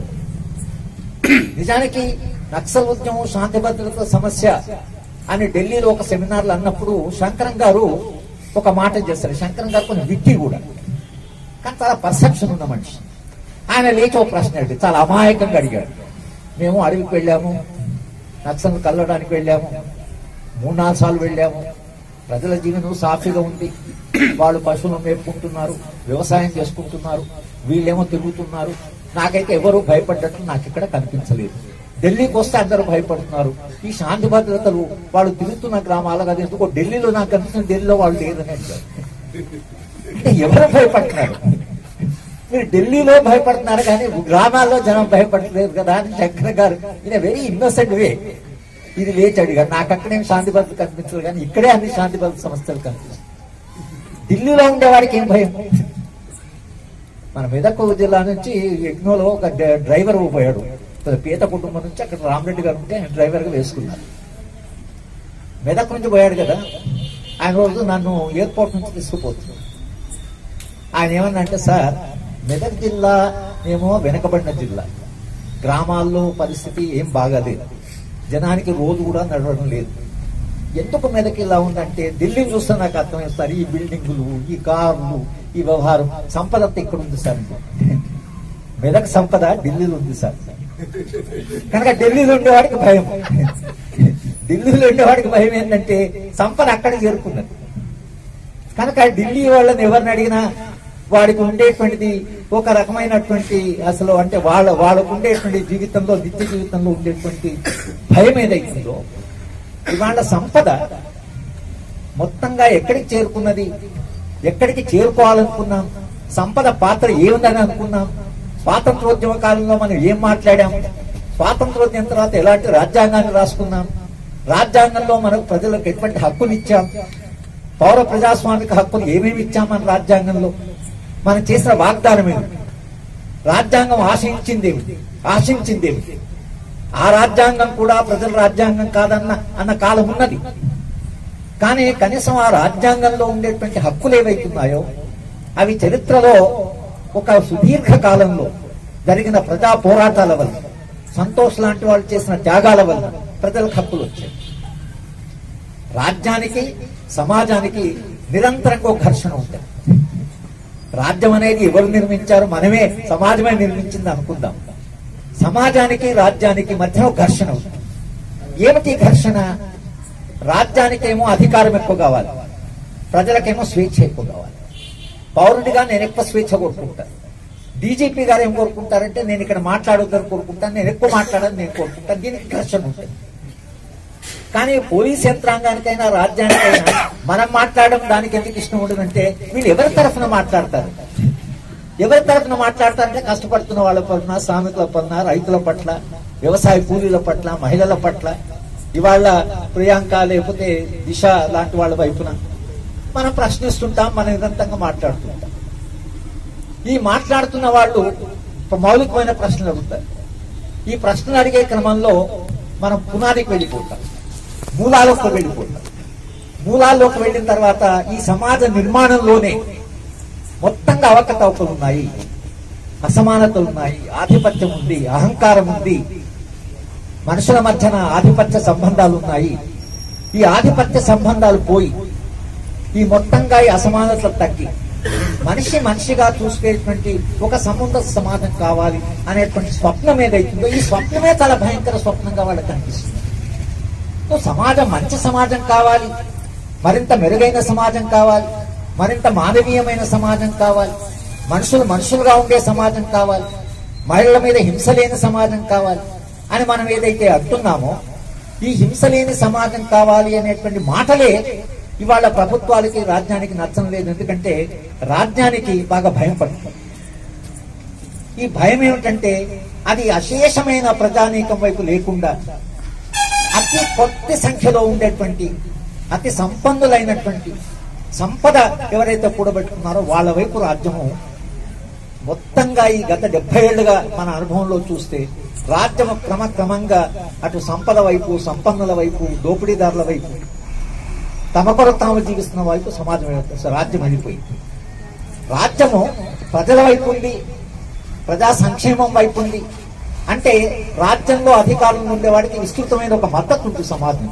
నిజానికి నక్సల్ ఉద్యమం శాంతి భద్రత సమస్య అని ఢిల్లీలో ఒక సెమినార్లు అన్నప్పుడు శంకరం గారు ఒక మాట చేశారు శంకరం గారు కొంచెం విట్టి కూడా కానీ చాలా పర్సెప్షన్ ఉన్న మనిషి ఆయన లేచి ఒక ప్రశ్న అడిగి చాలా అమాయకంగా అడిగాడు మేము అడవికి వెళ్ళాము నక్సల్ కలవడానికి వెళ్ళాము మూడు నాలుగు సార్లు వెళ్ళాము ప్రజల జీవనం సాఫీగా ఉంది వాళ్ళు పశువులను మేపుకుంటున్నారు వ్యవసాయం చేసుకుంటున్నారు వీళ్ళేమో తిరుగుతున్నారు నాకైతే ఎవరు భయపడ్డట్టు నాకు ఇక్కడ కనిపించలేదు ఢిల్లీకి వస్తే అందరూ భయపడుతున్నారు ఈ శాంతి భద్రతలు వాళ్ళు తిరుగుతున్న గ్రామాలు కదా ఎందుకో ఢిల్లీలో నాకు కనిపిస్తుంది ఢిల్లీలో వాళ్ళు లేదని అడిగారు అంటే ఎవరు భయపడుతున్నారు మీరు ఢిల్లీలో భయపడుతున్నారు కానీ గ్రామాల్లో జనం భయపడలేదు కదా అని శంకర్ గారు ఈయన వెరీ ఇన్నోసెంట్ వే ఇది లేచి అడిగాడు నాకు అక్కడేం శాంతి భద్రత కనిపించదు కానీ ఇక్కడే అన్ని శాంతి భద్రత సంస్థలు కనిపిస్తాయి ఢిల్లీలో ఉండేవాడికి ఏం భయం మన మెదక్ జిల్లా నుంచి యజ్ఞంలో ఒక డ్ర- డ్రైవర్ పోయాడు ఒక పీత కుటుంబం నుంచి అక్కడ రామరెడ్డి గారు ఉంటే ఆయన డ్రైవర్ గా వేసుకున్నారు మెదక్ నుంచి పోయాడు కదా ఆయన రోజు నన్ను ఎయిర్పోర్ట్ నుంచి తీసుకుపోతున్నాడు ఆయన ఏమన్నా అంటే సార్ మెదక్ జిల్లా ఏమో వెనకబడిన జిల్లా గ్రామాల్లో పరిస్థితి ఏం బాగాలేదు జనానికి రోజు కూడా నడవడం లేదు ఎందుకు మెదక్ ఇలా ఉందంటే ఢిల్లీ చూస్తే నాకు అర్థమవుతారు ఈ బిల్డింగులు ఈ కార్లు ఈ వ్యవహారం సంపద అంతా ఇక్కడ ఉంది సార్ మెదక్ సంపద ఢిల్లీలో ఉంది సార్ కనుక ఢిల్లీలో ఉండేవాడికి భయం ఢిల్లీలో ఉండేవాడికి భయం ఏంటంటే సంపద అక్కడ చేరుకున్నది కనుక ఢిల్లీ వాళ్ళని ఎవరిని అడిగినా వాడికి ఉండేటువంటిది ఒక రకమైనటువంటి అసలు అంటే వాళ్ళ వాళ్ళకు ఉండేటువంటి జీవితంలో నిత్య జీవితంలో ఉండేటువంటి భయం ఏదైతుందో ఇవాళ సంపద మొత్తంగా ఎక్కడికి చేరుకున్నది ఎక్కడికి చేరుకోవాలనుకున్నాం సంపద పాత్ర ఏముందని అనుకున్నాం స్వాతంత్రోద్యమ కాలంలో మనం ఏం మాట్లాడాం స్వాతంత్రోద్యమం తర్వాత ఎలాంటి రాజ్యాంగాన్ని రాసుకున్నాం రాజ్యాంగంలో మనకు ప్రజలకు ఎటువంటి హక్కులు ఇచ్చాం పౌర ప్రజాస్వామిక హక్కులు ఏమేమి ఇచ్చాం మన రాజ్యాంగంలో మనం చేసిన వాగ్దానం ఏమిటి రాజ్యాంగం ఆశించిందేమి ఆశించిందేమి ఆ రాజ్యాంగం కూడా ప్రజల రాజ్యాంగం కాదన్న అన్న కాలం ఉన్నది కానీ కనీసం ఆ రాజ్యాంగంలో ఉండేటువంటి హక్కులు ఏవైతున్నాయో అవి చరిత్రలో ఒక సుదీర్ఘ కాలంలో జరిగిన ప్రజా పోరాటాల వల్ల సంతోష్ లాంటి వాళ్ళు చేసిన త్యాగాల వల్ల ప్రజలకు హక్కులు వచ్చాయి రాజ్యానికి సమాజానికి నిరంతరంగా ఒక ఘర్షణ ఉంటుంది రాజ్యం అనేది ఎవరు నిర్మించారు మనమే సమాజమే నిర్మించింది అనుకుందాం సమాజానికి రాజ్యానికి మధ్య ఒక ఘర్షణ ఉంటుంది ఏమిటి ఈ ఘర్షణ రాజ్యానికేమో అధికారం ఎక్కువ కావాలి ప్రజలకేమో స్వేచ్ఛ ఎక్కువ కావాలి పౌరుడిగా నేను ఎక్కువ స్వేచ్ఛ కోరుకుంటాను డీజీపీ గారు ఏం కోరుకుంటారంటే నేను ఇక్కడ మాట్లాడొద్దని కోరుకుంటాను నేను ఎక్కువ మాట్లాడాలని నేను కోరుకుంటాను దీనికి ఘర్షణ ఉంటుంది కానీ పోలీస్ యంత్రాంగానికైనా రాజ్యానికైనా మనం మాట్లాడడం దానికి ఎందుకు ఇష్టం ఉండదంటే వీళ్ళు ఎవరి తరఫున మాట్లాడతారు ఎవరి తరఫున మాట్లాడతారంటే కష్టపడుతున్న వాళ్ళ పట్ల శ్రామికుల పట్ల రైతుల పట్ల వ్యవసాయ కూలీల పట్ల మహిళల పట్ల ఇవాళ ప్రియాంక లేకపోతే దిశ లాంటి వాళ్ళ వైపున మనం ప్రశ్నిస్తుంటాం మనం నిరంతరంగా మాట్లాడుతుంటాం ఈ మాట్లాడుతున్న వాళ్ళు ఒక మౌలికమైన ప్రశ్నలు అడుగుతారు ఈ ప్రశ్నలు అడిగే క్రమంలో మనం పునాదికి వెళ్ళిపోతాం మూలాలకు వెళ్ళిపోతాం మూలాల్లోకి వెళ్ళిన తర్వాత ఈ సమాజ నిర్మాణంలోనే మొత్తంగా అవకతవకలు ఉన్నాయి అసమానతలు ఉన్నాయి ఆధిపత్యం ఉంది అహంకారం ఉంది మనుషుల మధ్యన ఆధిపత్య సంబంధాలు ఉన్నాయి ఈ ఆధిపత్య సంబంధాలు పోయి ఈ మొత్తంగా ఈ అసమానతలు తగ్గి మనిషి మనిషిగా చూసుకునేటువంటి ఒక సమున్నత సమాజం కావాలి అనేటువంటి స్వప్నం ఏదైతుందో ఈ స్వప్నమే చాలా భయంకర స్వప్నంగా వాళ్ళకి కనిపిస్తుంది సో సమాజం మంచి సమాజం కావాలి మరింత మెరుగైన సమాజం కావాలి మరింత మానవీయమైన సమాజం కావాలి మనుషులు మనుషులుగా ఉండే సమాజం కావాలి మహిళల మీద హింస లేని సమాజం కావాలి అని మనం ఏదైతే అంటున్నామో ఈ హింస లేని సమాజం కావాలి అనేటువంటి మాటలే ఇవాళ ప్రభుత్వాలకి రాజ్యానికి నచ్చడం లేదు ఎందుకంటే రాజ్యానికి బాగా భయం పడుతుంది ఈ భయం ఏమిటంటే అది అశేషమైన ప్రజానీకం వైపు లేకుండా అతి కొద్ది సంఖ్యలో ఉండేటువంటి అతి సంపన్నులైనటువంటి సంపద ఎవరైతే కూడబెట్టుకున్నారో వాళ్ళ వైపు రాజ్యము మొత్తంగా ఈ గత డెబ్బై ఏళ్లుగా మన అనుభవంలో చూస్తే రాజ్యము క్రమక్రమంగా అటు సంపద వైపు సంపన్నుల వైపు దోపిడీదారుల వైపు తమ కొరకు తాము జీవిస్తున్న వైపు సమాజం వెళ్ళిపోయింది. రాజ్యం వెళ్ళిపోయింది రాజ్యము ప్రజల వైపు ఉంది ప్రజా సంక్షేమం వైపు ఉంది అంటే రాజ్యంలో అధికారంలో ఉండేవాడికి విస్తృతమైన ఒక మద్దతు ఉంది సమాజం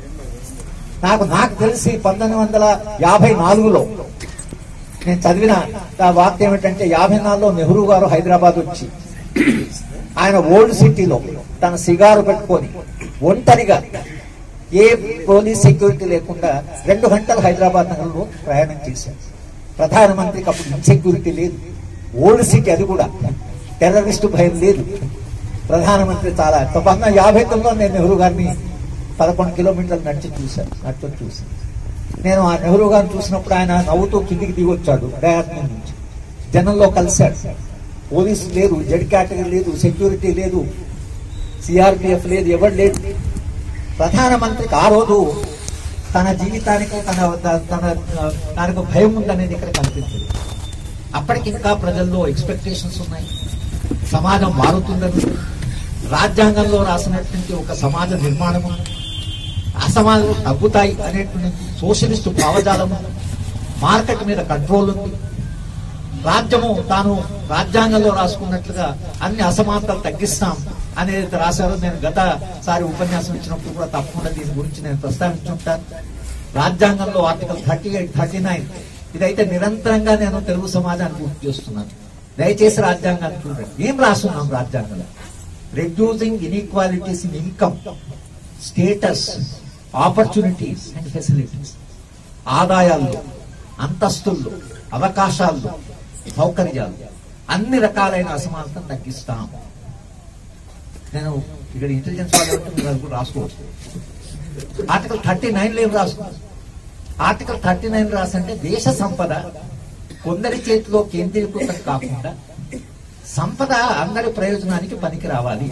నాకు నాకు తెలిసి పంతొమ్మిది వందల యాభై నాలుగులో నేను చదివిన ఆ వార్త ఏమిటంటే యాభై నాలుగులో నెహ్రూ గారు హైదరాబాద్ వచ్చి ఆయన ఓల్డ్ సిటీలో తన సిగారు పెట్టుకొని ఒంటరిగా ఏ పోలీస్ సెక్యూరిటీ లేకుండా రెండు గంటలు హైదరాబాద్ నగరంలో ప్రయాణం చేశారు ప్రధానమంత్రికి అప్పుడు ఇన్సెక్యూరిటీ లేదు ఓల్డ్ సిటీ అది కూడా టెర్రరిస్టు భయం లేదు ప్రధానమంత్రి చాలా పంతొమ్మిది యాభై తొమ్మిదిలో నేను నెహ్రూ గారిని పదకొండు కిలోమీటర్లు నడిచి చూశాను నడిచి చూశాను నేను ఆ నెహ్రూ గారిని చూసినప్పుడు ఆయన నవ్వుతూ కిందికి దిగి వచ్చాడు డయాత్మం నుంచి జనంలో కలిశాడు పోలీసు లేదు జెడ్ కేటగిరీ లేదు సెక్యూరిటీ లేదు సిఆర్పిఎఫ్ లేదు ఎవరు లేదు ప్రధానమంత్రికి ఆ రోజు తన జీవితానికి తన తన- తన తనకు భయం ఉందనేది ఇక్కడ కనిపించింది అప్పటికి ఇంకా ప్రజల్లో ఎక్స్పెక్టేషన్స్ ఉన్నాయి సమాజం మారుతుందని రాజ్యాంగంలో రాసినటువంటి ఒక సమాజ నిర్మాణం ఉంది. అసమానతలు తగ్గుతాయి అనేటువంటి సోషలిస్టు భావజాలము మార్కెట్ మీద కంట్రోల్ ఉంది రాజ్యము తాను రాజ్యాంగంలో రాసుకున్నట్లుగా అన్ని అసమానతలు తగ్గిస్తాం అనేది రాశారు నేను గతసారి ఉపన్యాసం ఇచ్చినప్పుడు కూడా తప్పకుండా దీని గురించి నేను ప్రస్తావించుంటాను రాజ్యాంగంలో article thirty eight thirty nine ఇదైతే నిరంతరంగా నేను తెలుగు సమాజానికి గుర్తు చేస్తున్నాను దయచేసి రాజ్యాంగాన్ని చూడండి ఏం రాస్తున్నాం రాజ్యాంగంలో reducing inequalities in income status opportunities and facilities ఆదాయాల్లో అంతస్తుల్లో అవకాశాల్లో సౌకర్యాలు అన్ని రకాలైన అసమానతను తగ్గిస్తాం నేను ఇక్కడ ఇంటెలిజెన్స్ వాళ్ళు ఎవరు మీరు అది కూడా రాసుకోవచ్చు ఆర్టికల్ థర్టీ నైన్ లో ఏం రాసుకోవచ్చు ఆర్టికల్ థర్టీ నైన్ రాసంటే దేశ సంపద కొందరి చేతిలో కేంద్రీకృతం కాకుండా సంపద అందరి ప్రయోజనానికి పనికి రావాలి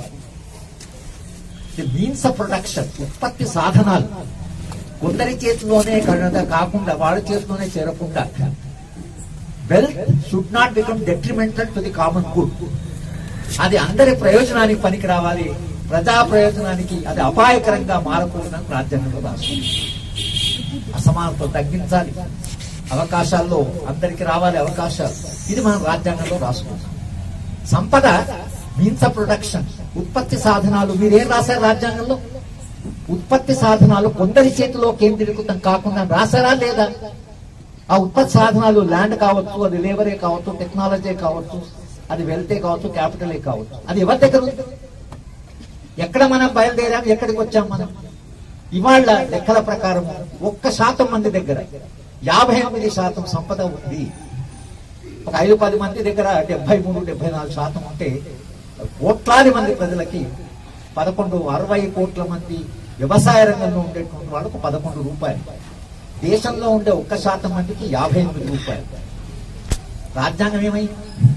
మీన్స్ ఆఫ్ ప్రొడక్షన్ ఉత్పత్తి సాధనాలు కొందరి చేతిలోనే కనుక కాకుండా వాళ్ళ చేతిలోనే చేరకుండా wealth should not become detrimental to the common good అది అందరి ప్రయోజనానికి పనికి రావాలి ప్రజా ప్రయోజనానికి అది అపాయకరంగా మారకూడదని రాజ్యాంగంలో రాస్తుంది అసమానత తగ్గించాలి అవకాశాల్లో అందరికి రావాలి అవకాశాలు ఇది మనం రాజ్యాంగంలో రాసుకుంటాం సంపద మీన్స్ ఆఫ్ ప్రొడక్షన్ ఉత్పత్తి సాధనాలు మీరేం రాశారు రాజ్యాంగంలో ఉత్పత్తి సాధనాలు కొందరి చేతిలో కేంద్రీకృతం కాకుండా రాశారా లేదా ఆ ఉత్పత్తి సాధనాలు ల్యాండ్ కావచ్చు అది లేబరే కావచ్చు టెక్నాలజీ కావచ్చు అది వెళ్తే కావచ్చు క్యాపిటలే కావచ్చు అది ఎవరి దగ్గర ఉంది ఎక్కడ మనం బయలుదేరాం ఎక్కడికి వచ్చాం మనం ఇవాళ లెక్కల ప్రకారం ఒక్క శాతం మంది దగ్గర యాభై ఎనిమిది శాతం సంపద ఉంది ఒక ఐదు పది మంది దగ్గర డెబ్బై మూడు డెబ్బై నాలుగు శాతం ఉంటే కోట్లాది మంది ప్రజలకి పదకొండు అరవై కోట్ల మంది వ్యవసాయ రంగంలో ఉండేటువంటి వాళ్ళకు పదకొండు రూపాయలు దేశంలో ఉండే ఒక్క శాతం మందికి యాభై ఎనిమిది రూపాయలు రాజ్యాంగం ఏమైంది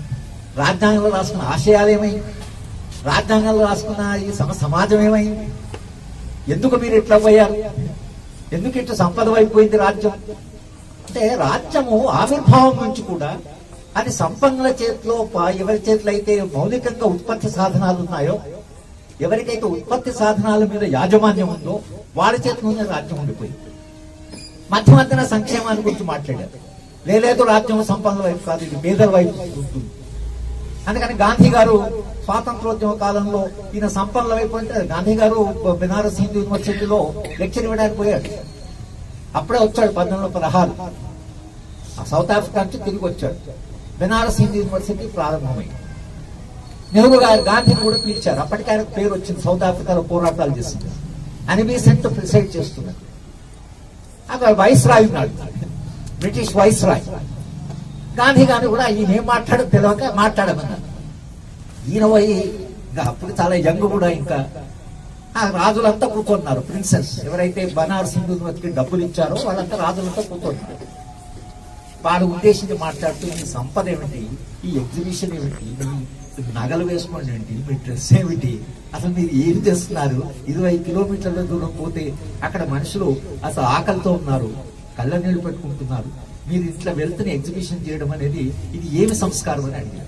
రాజ్యాంగంలో రాసుకున్న ఆశయాలు ఏమైంది రాజ్యాంగంలో రాసుకున్న ఈ సమ సమాజం ఏమైంది ఎందుకు మీరు ఇట్లా పోయారు ఎందుకు ఇట్లా సంపద అయిపోయింది రాజ్యం అంటే రాజ్యము ఆవిర్భావం నుంచి కూడా అది సంపన్నుల చేతిలో ప- ఎవరి చేతిలో అయితే మౌలికంగా ఉత్పత్తి సాధనాలు ఉన్నాయో ఎవరికైతే ఉత్పత్తి సాధనాల మీద యాజమాన్యం ఉందో వారి చేతిలోనే రాజ్యం ఉండిపోయింది మధ్య మధ్యన సంక్షేమాన్ని గురించి మాట్లాడారు లేదు రాజ్యం సంపన్నుల వైపు కాదు ఇది పేదల వైపు ఉంటుంది అందుకని గాంధీ గారు స్వాతంత్రోద్యమ కాలంలో ఈయన సంపన్నుల వైపు అంటే గాంధీ గారు బెనారస్ హిందూ యూనివర్సిటీలో లెక్చర్ ఇవ్వడానికి పోయాడు అప్పుడే వచ్చాడు పద్దెనిమిది వందల పదహారు ఆ సౌత్ ఆఫ్రికా నుంచి తిరిగి వచ్చాడు బెనారస్ హిందూ యూనివర్సిటీ ప్రారంభమైంది నెహ్రూ గారు గాంధీని కూడా పిలిచారు అప్పటికి ఆయనకు పేరు వచ్చింది సౌత్ ఆఫ్రికాలో పోరాటాలు చేసింది అనిబీసెంట్ ప్రిసైడ్ చేస్తున్నారు అక్కడ వైస్ రాయ్ ఉన్నాడు బ్రిటిష్ వైస్ రాయ్ గాంధీ గారిని కూడా ఈయన ఏం మాట్లాడో తెలియక మాట్లాడమన్నారు ఈయన పోయి ఇంకా అప్పుడు చాలా యంగ్ కూడా ఇంకా ఆ రాజులంతా కూర్చున్నారు ప్రిన్సెస్ ఎవరైతే బనారస్ హిందూ యూనివర్సిటీకి డబ్బులు ఇచ్చారో వాళ్ళంతా రాజులంతా కూర్చున్నారు వాడు ఉద్దేశించి మాట్లాడుతూ ఈ సంపద ఏమిటి ఈ ఎగ్జిబిషన్ ఏమిటి ఈ నగలు వేసుకోండి ఏంటి మీ డ్రెస్ ఏమిటి అసలు మీరు ఏం చేస్తున్నారు ఇరవై కిలోమీటర్ల దూరం పోతే అక్కడ మనుషులు అసలు ఆకలితో ఉన్నారు కళ్ళ నీళ్లు పెట్టుకుంటున్నారు మీరు ఇట్లా వెళ్తున్న ఎగ్జిబిషన్ చేయడం అనేది ఇది ఏమి సంస్కారం అని అడిగారు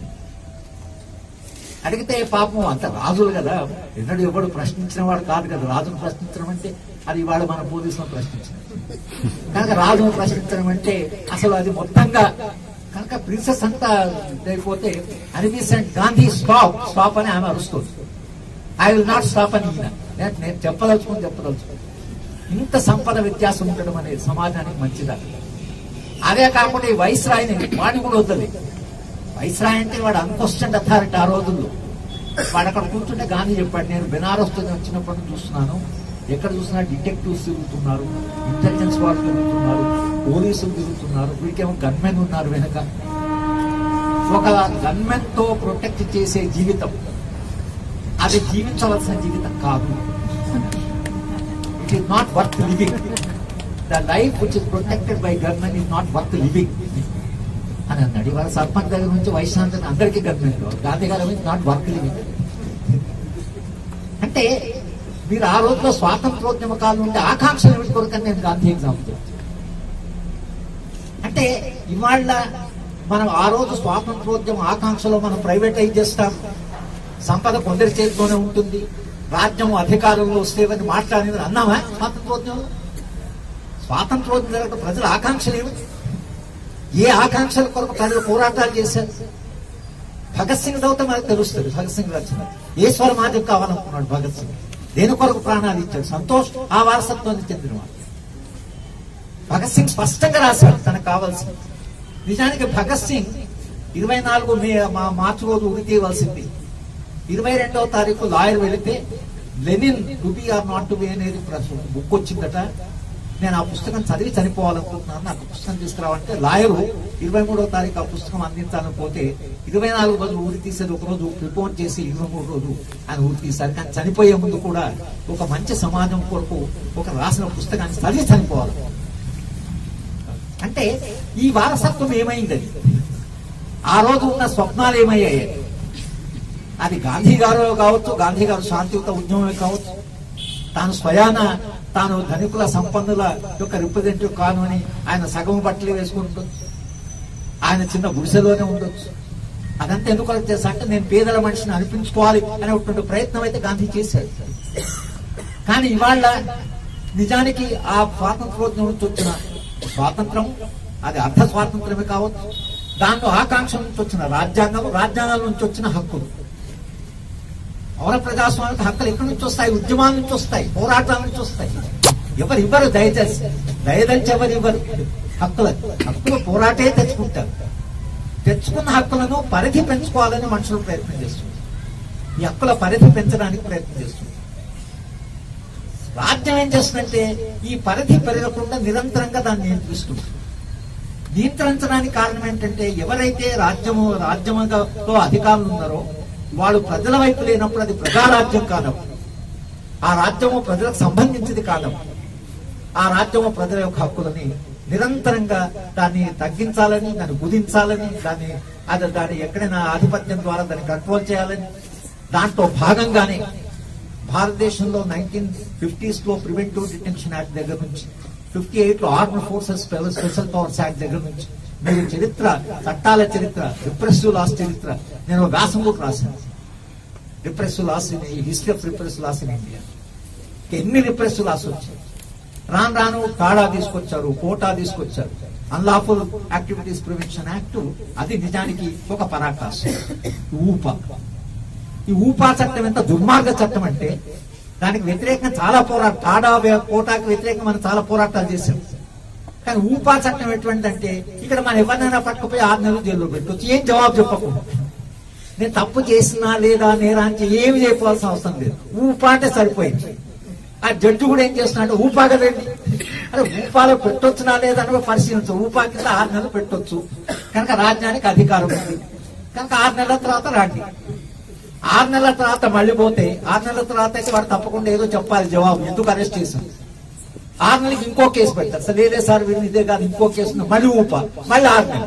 అడిగితే పాపం అంత రాజులు కదా ఎన్నడూ ఎవడు ప్రశ్నించిన వాడు కాదు కదా రాజును ప్రశ్నించడం అంటే అది ఇవాళ మన పోలీసులను ప్రశ్నించడం కనుక రాజును ప్రశ్నించడం అంటే అసలు అది మొత్తంగా కనుక ప్రిన్సెస్ అంతా అయిపోతే అనిబిసెంట్ గాంధీ స్టాప్ స్టాప్ అని ఆమె అరుస్తుంది ఐ విల్ నాట్ స్టాప్ అని ఈయన నేను- నేను చెప్పదలుచుకుని చెప్పదలుచుకుని ఇంత సంపద వ్యత్యాసం ఉండడం అనేది సమాజానికి మంచిదా అదే కాకుండా ఈ వైస్రాయిని వాడిని కూడా వద్దని వైస్రాయ్ అంటే వాడు అన్క్వశ్చన్ అథారిటీ ఆ రోజుల్లో వాడు అక్కడ కూర్చుంటే గాంధీ చెప్పాడు నేను బెనారస్ తో వచ్చినప్పటి నుంచి చూస్తున్నాను ఎక్కడ చూసినా డిటెక్టివ్స్ తిరుగుతున్నారు ఇంటెలిజెన్స్ వాళ్ళు తిరుగుతున్నారు పోలీసులు తిరుగుతున్నారు వీటికేమో గన్మెన్ ఉన్నారు వెనక ఒక గన్మెన్ తో ప్రొటెక్ట్ చేసే జీవితం అది జీవించవలసిన జీవితం కాదు it is not worth living the life which is protected by government is not worth living అని అన్నాడు ఇవాళ సర్పంచ్ దగ్గర నుంచి వైశ్రాంతి అందరికీ గవర్నమెంట్ గాంధీ గారు నుంచి నాట్ వర్త్ లివింగ్ అంటే మీరు ఆ రోజులో స్వాతంత్రోద్యమ కాలం నుండి ఆకాంక్షలు ఏమిటి కొరకని నేను గాంధీ ఎగ్జాంపుల్ అంటే ఇవాళ మనం ఆ రోజు స్వాతంత్రోద్యమ ఆకాంక్షలో మనం ప్రైవేటైజ్ చేస్తాం సంపద కొందరి చేతిలోనే ఉంటుంది రాజ్యం అధికారంలో వస్తేవని మాట్లాడేది అన్నామా స్వాతంత్రోద్యమంలో స్వాతంత్రోద్యమ జరగక ప్రజల ఆకాంక్షలు ఏమిటి ఏ ఆకాంక్షల కొరకు ప్రజలు పోరాటాలు చేశారు భగత్ సింగ్ చదివితే మనకు తెలుస్తుంది భగత్ సింగ్ రచన ఏ స్వరమాధ్యం కావాలనుకున్నాడు భగత్ సింగ్ దేని కొరకు ప్రాణాలు ఇచ్చాడు సంతోష్ ఆ వారసత్వానికి చెందినవాడు భగత్ సింగ్ స్పష్టంగా రాశాడు తనకు కావాల్సింది నిజానికి భగత్ సింగ్ ఇరవై నాలుగు మే మా మార్చి రోజు ఉరి తీయవలసింది ఇరవై రెండవ తారీఖు లాయర్ వెళితే Lenin to be or not to be అనేది ప్రశ్న- బుక్ వచ్చిందట నేను ఆ పుస్తకం చదివి చనిపోవాలనుకుంటున్నాను నాకు పుస్తకం తీసుకురావంటే లాయరు ఇరవై మూడవ తారీఖు ఆ పుస్తకం అందించాలని పోతే ఇరవై నాలుగు రోజులు ఊరి తీసేది ఒక రోజు రిపోర్ట్ చేసి ఇరవై మూడు రోజు ఆయన ఊరి తీశారు కానీ చనిపోయే ముందు కూడా ఒక మంచి సమాజం కొరకు ఒక రాసిన పుస్తకాన్ని చదివి చనిపోవాలి అంటే ఈ వారసత్వం ఏమైంది అది ఆ రోజు ఉన్న స్వప్నాలు ఏమయ్యాయి అది గాంధీ గారు కావచ్చు గాంధీ గారు శాంతియుత ఉద్యమమే కావచ్చు తాను స్వయాన తాను ధనికుల సంపన్నుల యొక్క రిప్రజెంటేటివ్ కాను అని ఆయన సగం బట్టలు వేసుకుంటుండొచ్చు ఆయన చిన్న గుడిసెలోనే ఉండొచ్చు అదంతా ఎందుకు అలా చేశా అంటే నేను పేదల మనిషిని అనిపించుకోవాలి అనేటువంటి ప్రయత్నం అయితే గాంధీ చేశాడు కానీ ఇవాళ నిజానికి ఆ స్వాతంత్రోద్యమం నుంచి వచ్చిన స్వాతంత్రం అది అర్థ స్వాతంత్రమే కావచ్చు దాంట్లో ఆకాంక్ష నుంచి వచ్చిన రాజ్యాంగం రాజ్యాంగాల నుంచి వచ్చిన హక్కులు పౌర ప్రజాస్వామిక హక్కులు ఎక్కడి నుంచి వస్తాయి ఉద్యమాల నుంచి వస్తాయి పోరాటాల నుంచి వస్తాయి ఎవరు ఇవ్వరు దయచేసి దయదలిచి ఎవరు ఇవ్వరు హక్కులు హక్కులు పోరాటే తెచ్చుకుంటారు తెచ్చుకున్న హక్కులను పరిధి పెంచుకోవాలని మనుషులు ప్రయత్నం చేస్తున్నారు ఈ హక్కుల పరిధి పెంచడానికి ప్రయత్నం చేస్తున్నారు రాజ్యం ఏం చేస్తుందంటే ఈ పరిధి పెరగకుండా నిరంతరంగా దాన్ని నియంత్రిస్తుంది నియంత్రించడానికి కారణం ఏంటంటే ఎవరైతే రాజ్యము రాజ్యములో అధికారులు ఉన్నారో వాళ్ళు ప్రజల వైపు లేనప్పుడు అది ప్రజారాజ్యం కాదం ఆ రాజ్యము ప్రజలకు సంబంధించింది కాదం ఆ రాజ్యము ప్రజల యొక్క హక్కులని నిరంతరంగా దాన్ని తగ్గించాలని దాన్ని కుదించాలని దాన్ని అది దాని ఎక్కడైనా ఆధిపత్యం ద్వారా దాన్ని కంట్రోల్ చేయాలని దాంట్లో భాగంగానే భారతదేశంలో నైన్టీన్ ఫిఫ్టీస్ లో ప్రివెంటివ్ డిటెన్షన్ యాక్ట్ దగ్గర నుంచి ఫిఫ్టీ ఎయిట్ లో armed forces special powers act దగ్గర నుంచి మీరు చరిత్ర చట్టాల చరిత్ర రిప్రెసివ్ లాస్ చరిత్ర నేను ఒక వ్యాసం కూడా రాశాను repressive laws in history of repressive laws in India ఎన్ని రిప్రెసివ్ లాస్ వచ్చాయి రాను రాను కాడా తీసుకొచ్చారు కోటా తీసుకొచ్చారు అన్లాఫుల్ యాక్టివిటీస్ ప్రివెన్షన్ యాక్ట్ అది నిజానికి ఒక పరాకాశం ఊప ఈ ఊపా చట్టం ఎంత దుర్మార్గ చట్టం అంటే దానికి వ్యతిరేకంగా చాలా పోరాటం టాడా వే- కోటాకి వ్యతిరేకంగా మనం చాలా పోరాటాలు చేశాం కానీ ఊపా చట్టం ఎటువంటిదంటే ఇక్కడ మనం ఎవరినైనా పట్టుకుపోయి ఆరు నెలలు జైల్లో పెట్టవచ్చు ఏం జవాబు చెప్పకుండా నేను తప్పు చేసినా లేదా నేరా అని ఏమి చేయవలసిన అవసరం లేదు ఊపా అంటే సరిపోయింది ఆ జడ్జి కూడా ఏం చేస్తున్నాడు ఊపా కదండి అరే ఊపాలో పెట్టొచ్చునా లేదా అని కూడా పరిశీలించు ఊపా కింద ఆరు నెలలు పెట్టొచ్చు కనుక రాజ్యానికి అధికారం ఉంది కనుక ఆరు నెలల తర్వాత రాండి ఆరు నెలల తర్వాత మళ్ళీ పోతే ఆరు నెలల తర్వాత అయితే వాడు తప్పకుండా ఏదో చెప్పాలి జవాబు ఎందుకు అరెస్ట్ చేశాం ఆరు నెలలకి ఇంకో కేసు పెడతారు సార్ లేదే సార్ వీళ్ళు ఇదే కాదు ఇంకో కేసు ఉంది. మళ్ళీ ఊపా మళ్ళీ ఆరు నెలలు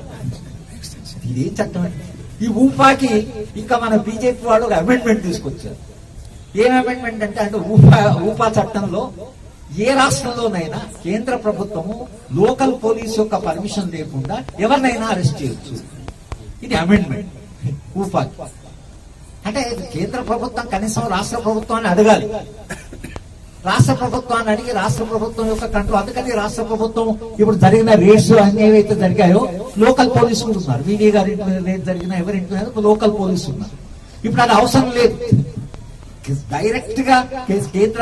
ఇదేం చట్టం అండి ఈ ఊపాకి ఇంకా మన బీజేపీ వాళ్ళు ఒక అమెండ్మెంట్ తీసుకొచ్చారు ఏం అమెండ్మెంట్ అంటే అంటే ఊపా ఊపా చట్టంలో ఏ రాష్ట్రంలోనైనా కేంద్ర ప్రభుత్వము లోకల్ పోలీస్ యొక్క పర్మిషన్ లేకుండా ఎవరినైనా అరెస్ట్ చేయొచ్చు ఇది అమెండ్మెంట్ ఊపాకి అంటే కేంద్ర ప్రభుత్వం కనీసం రాష్ట్ర ప్రభుత్వాన్ని అడగాలి రాష్ట్ర ప్రభుత్వాన్ని అడిగి రాష్ట్ర ప్రభుత్వం యొక్క కంట్రోల్ అందుకని రాష్ట్ర ప్రభుత్వం ఇప్పుడు జరిగిన రేట్స్ అన్ని ఏవైతే జరిగాయో లోకల్ పోలీసు కూడా ఉన్నారు వీడీ గారి ఇంటి మీద రేట్ జరిగిన ఎవరి ఇంటి మీద లోకల్ పోలీసు ఉన్నారు ఇప్పుడు అది అవసరం లేదు డైరెక్ట్ గా కే- కేంద్ర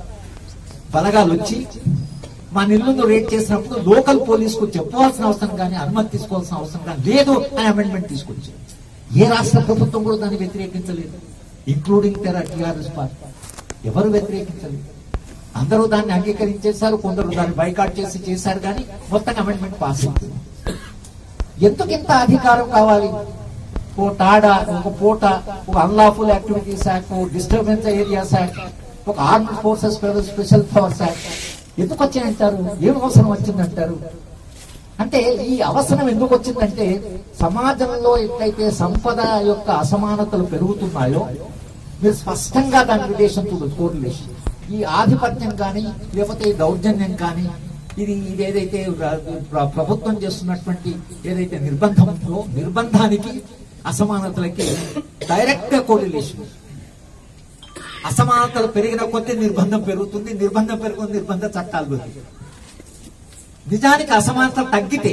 బలగాలు వచ్చి మా నిల్లును రేట్ చేసినప్పుడు లోకల్ పోలీసుకు చెప్పవలసిన అవసరం కానీ అనుమతి తీసుకోవాల్సిన అవసరం కానీ లేదు అని అమెండ్మెంట్ తీసుకొచ్చారు ఏ రాష్ట్ర ప్రభుత్వం కూడా దాన్ని వ్యతిరేకించలేదు ఇంక్లూడింగ్ తెర టీఆర్ఎస్ పార్టీ ఎవరు వ్యతిరేకించలేదు అందరూ దాన్ని అంగీకరించేశారు కొందరు దాన్ని బైకాట్ చేసి చేశారు కానీ మొత్తం అమెండ్మెంట్ పాస్ అయింది ఎందుకు ఇంత అధికారం కావాలి ఓ టాడా ఒక పూట ఒక unlawful activities act disturbance areas act ఒక armed forces special powers act ఎందుకు వచ్చాయంటారు ఏం అవసరం వచ్చిందంటారు అంటే ఈ అవసరం ఎందుకు వచ్చిందంటే సమాజంలో ఎట్లయితే సంపద యొక్క అసమానతలు పెరుగుతున్నాయో మీరు స్పష్టంగా దాని రిలేషన్ చూడొచ్చు కోరిలేషన్ ఈ ఆధిపత్యం కానీ లేకపోతే ఈ దౌర్జన్యం కానీ ఇది ఇది ఏదైతే ప్ర- ప్ర- ప్రభుత్వం చేస్తున్నటువంటి ఏదైతే నిర్బంధం ఉందో నిర్బంధానికి అసమానతలకి డైరెక్ట్ గా కోరిలేషన్ అసమానతలు పెరిగిన కొద్దీ నిర్బంధం పెరుగుతుంది నిర్బంధం పెరుగుతుంది నిర్బంధ చట్టాలు పెరుగుతాయి నిజానికి అసమానత తగ్గితే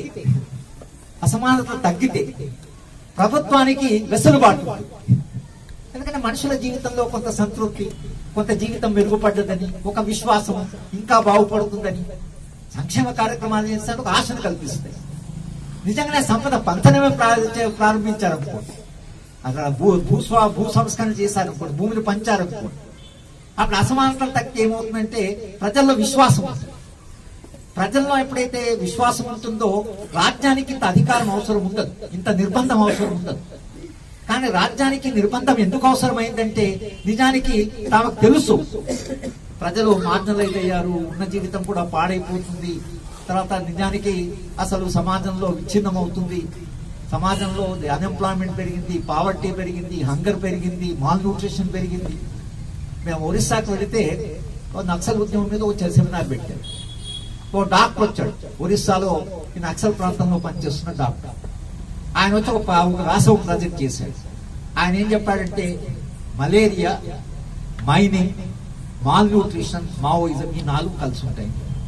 అసమానత తగ్గితే ప్రభుత్వానికి వెసులుబాటు ఉంది. ఎందుకంటే మనుషుల జీవితంలో కొంత సంతృప్తి కొంత జీవితం మెరుగుపడ్డదని ఒక విశ్వాసం ఇంకా బాగుపడుతుందని సంక్షేమ కార్యక్రమాలు చేస్తే ఒక ఆశను కల్పిస్తాయి నిజంగానే సంపద పంచడమే ప్రారంభించారనుకోండి అక్కడ భూ భూస్వా భూ సంస్కరణ చేశారనుకోండి భూమిని పంచారనుకోండి అప్పుడు అసమానతలు తగ్గితే ఏమవుతుందంటే ప్రజల్లో విశ్వాసం వస్తుంది ప్రజల్లో ఎప్పుడైతే విశ్వాసం ఉంటుందో రాజ్యానికి ఇంత అధికారం అవసరం ఉండదు ఇంత నిర్బంధం అవసరం ఉండదు కానీ రాజ్యానికి నిర్బంధం ఎందుకు అవసరమైందంటే నిజానికి తమకు తెలుసు ప్రజలు మార్జినలైజ్ అయ్యారు ఉన్న జీవితం కూడా పాడైపోతుంది తర్వాత నిజానికి అసలు సమాజంలో విచ్ఛిన్నం అవుతుంది సమాజంలో అన్ఎంప్లాయ్మెంట్ పెరిగింది పావర్టీ పెరిగింది హంగర్ పెరిగింది మాల్ న్యూట్రిషన్ పెరిగింది మేము ఒరిస్సాకు వెళితే ఓ నక్సల్ ఉద్యమం మీద ఒక సెమినార్ పెట్టారు ఓ డాక్టర్ వచ్చాడు ఒరిస్సాలో ఈ నక్సల్ ప్రాంతంలో పనిచేస్తున్న డాక్టర్ ఆయన వచ్చి ఒక ప- ఒక రాసవ ప్రాజెక్ట్ చేశాడు ఆయన ఏం చెప్పాడంటే malaria mining malnutrition Maoism ఈ నాలుగు కలిసి ఉంటాయి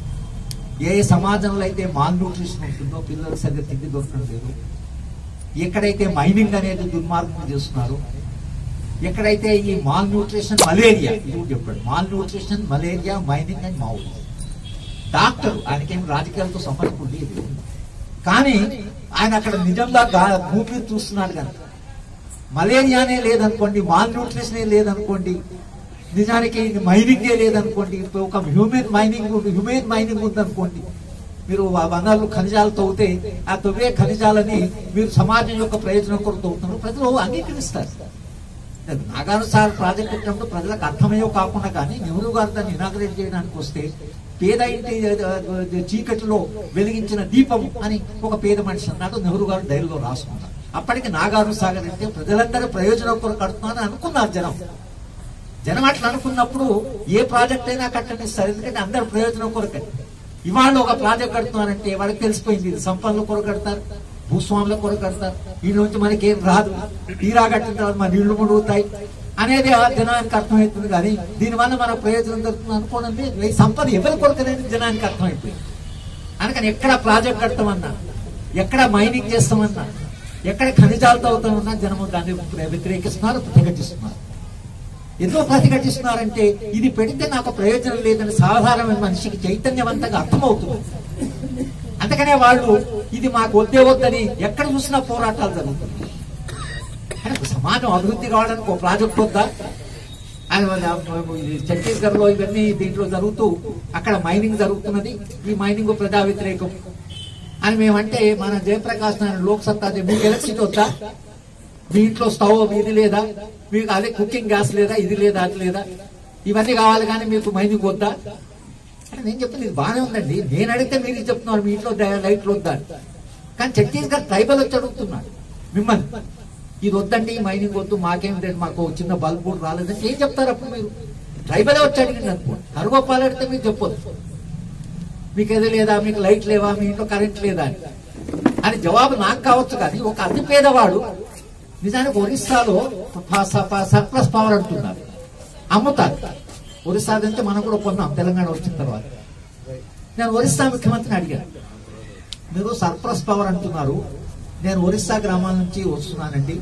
ఏ సమాజంలో అయితే మాల్ న్యూట్రిషన్ ఉంటుందో పిల్లలకు సరిగ్గా తిండి దొరకడం లేదు ఎక్కడైతే మైనింగ్ అనేది దుర్మార్గం చేస్తున్నారు ఎక్కడైతే ఈ మాల్ న్యూట్రిషన్ మలేరియా ఇది కూడా చెప్పాడు malnutrition malaria mining and Maoism doctor ఆయనకేం రాజకీయాలతో సంబంధం లేదు కానీ ఆయన అక్కడ నిజంగా గా- భూమి మీద చూస్తున్నాడు కనుక మలేరియానే లేదనుకోండి మాల్ న్యూట్రిషనే లేదనుకోండి నిజానికి మైనింగే లేదనుకోండి ఇప్పుడు ఒక హ్యూమన్ మైనింగ్ హ్యూమన్ మైనింగ్ ఉందనుకోండి మీరు ఆ వనరులు ఖనిజాలు తవ్వితే ఆ తవ్వే ఖనిజాలని మీరు సమాజం యొక్క ప్రయోజనం కొరకు తవ్వుతున్నారు ప్రజలు అంగీకరిస్తారు నాగానుసార్ ప్రాజెక్ట్ పెట్టినప్పుడు ప్రజలకు అర్థమయ్యో కాకుండా కానీ నెహ్రూ గారు దాన్ని ఇనాగ్రేట్ చేయడానికి వస్తే పేద ఇంటి చీకటిలో వెలిగించిన దీపం అని ఒక పేద మనిషి అన్నాడు నెహ్రూ గారు డైరీలో రాసుకున్నారు అప్పటికి నాగార్జున సాగర్ అంటే ప్రజలందరూ ప్రయోజనం కొరకు కడుతున్నారని అనుకున్నారు జనం జనం అట్లా అనుకున్నప్పుడు ఏ ప్రాజెక్ట్ అయినా కట్టనిస్తారు ఎందుకంటే అందరు ప్రయోజనం కొరకే ఇవాళ ఒక ప్రాజెక్ట్ కడుతున్నారంటే వాళ్ళకి తెలిసిపోయింది ఇది సంపన్నుల కొరకు కడతారు భూస్వాముల కొరకు కడతారు వీళ్ళ నుంచి మనకి ఏం రాదు తీరా కట్టిన తర్వాత మన నీళ్లు ముడుగుతాయి అనేది ఆ జనానికి అర్థమవుతుంది కానీ దీనివల్ల మన ప్రయోజనం దొరుకుతుంది అనుకోవడం లేదు ఈ సంపద ఎవరి కొరకు అనేది జనానికి అర్థమైపోయింది అందుకని ఎక్కడ ప్రాజెక్ట్ కడతామన్నా ఎక్కడ మైనింగ్ చేస్తామన్నా ఎక్కడ ఖనిజాలు తవ్వుతామన్నా జనము దాన్ని వ్యతిరేకిస్తున్నారు ప్రతిఘటిస్తున్నారు ఎందుకు ప్రతిఘటిస్తున్నారంటే ఇది పెడితే నాకు ప్రయోజనం లేదని సాధారణ మనిషికి చైతన్యవంతంగా అర్థమవుతుంది అందుకనే వాళ్ళు ఇది మాకు వద్దే వద్దని ఎక్కడ చూసినా పోరాటాలు జరుగుతున్నాయి అంటే సమాజం అభివృద్ధి కావడానికి ఒక ప్రాజెక్ట్ వద్దా అది మన, ఇది ఛత్తీస్గఢ్ లో ఇవన్నీ దీంట్లో జరుగుతూ అక్కడ మైనింగ్ జరుగుతున్నది ఈ మైనింగ్ ప్రజా వ్యతిరేకం అని మేమంటే మన జయప్రకాష్ నారాయణ లోక్ సత్తా దే- మీకు ఎలక్ట్రిసిటీ వద్దా మీ ఇంట్లో స్టవ్ ఇది లేదా మీకు అదే కుకింగ్ గ్యాస్ లేదా ఇది లేదా అది లేదా ఇవన్నీ కావాలి కానీ మీకు మైనింగ్ వద్దా అంటే నేను చెప్తాను ఇది బాగానే ఉందండి నేను అడిగితే మీరు ఇది చెప్తున్నారు మీ ఇంట్లో ద- లైట్లు వద్దా అని. కానీ ఛత్తీస్గఢ్ ట్రైబల్ వచ్చి అడుగుతున్నాడు మిమ్మల్ని ఇది వద్దండి ఈ మైనింగ్ వద్దు మాకేం లేదు మాకు ఓ చిన్న బల్బ్ కూడా రాలేదంటే ఏం చెప్తారు అప్పుడు మీరు ట్రైబలే వచ్చి అడిగింది అనుకోండి హరగోపాల్ అడిగితే మీరు చెప్పొద్దు మీకు ఏది లేదా మీకు లైట్ లేవా మీ ఇంట్లో కరెంట్ లేదా అని అని జవాబు నాకు కావచ్చు కానీ ఒక అతి పేదవాడు నిజానికి ఒరిస్సాలో సర్ప్లస్ పవర్ అంటున్నారు అమ్ముతారు ఒరిస్సా అంటే మనం కూడా కొన్నాం తెలంగాణ వచ్చిన తర్వాత నేను ఒరిస్సా ముఖ్యమంత్రిని అడిగాను మీరు సర్ప్లస్ పవర్ అంటున్నారు నేను ఒరిస్సా గ్రామాల నుంచి వస్తున్నానండి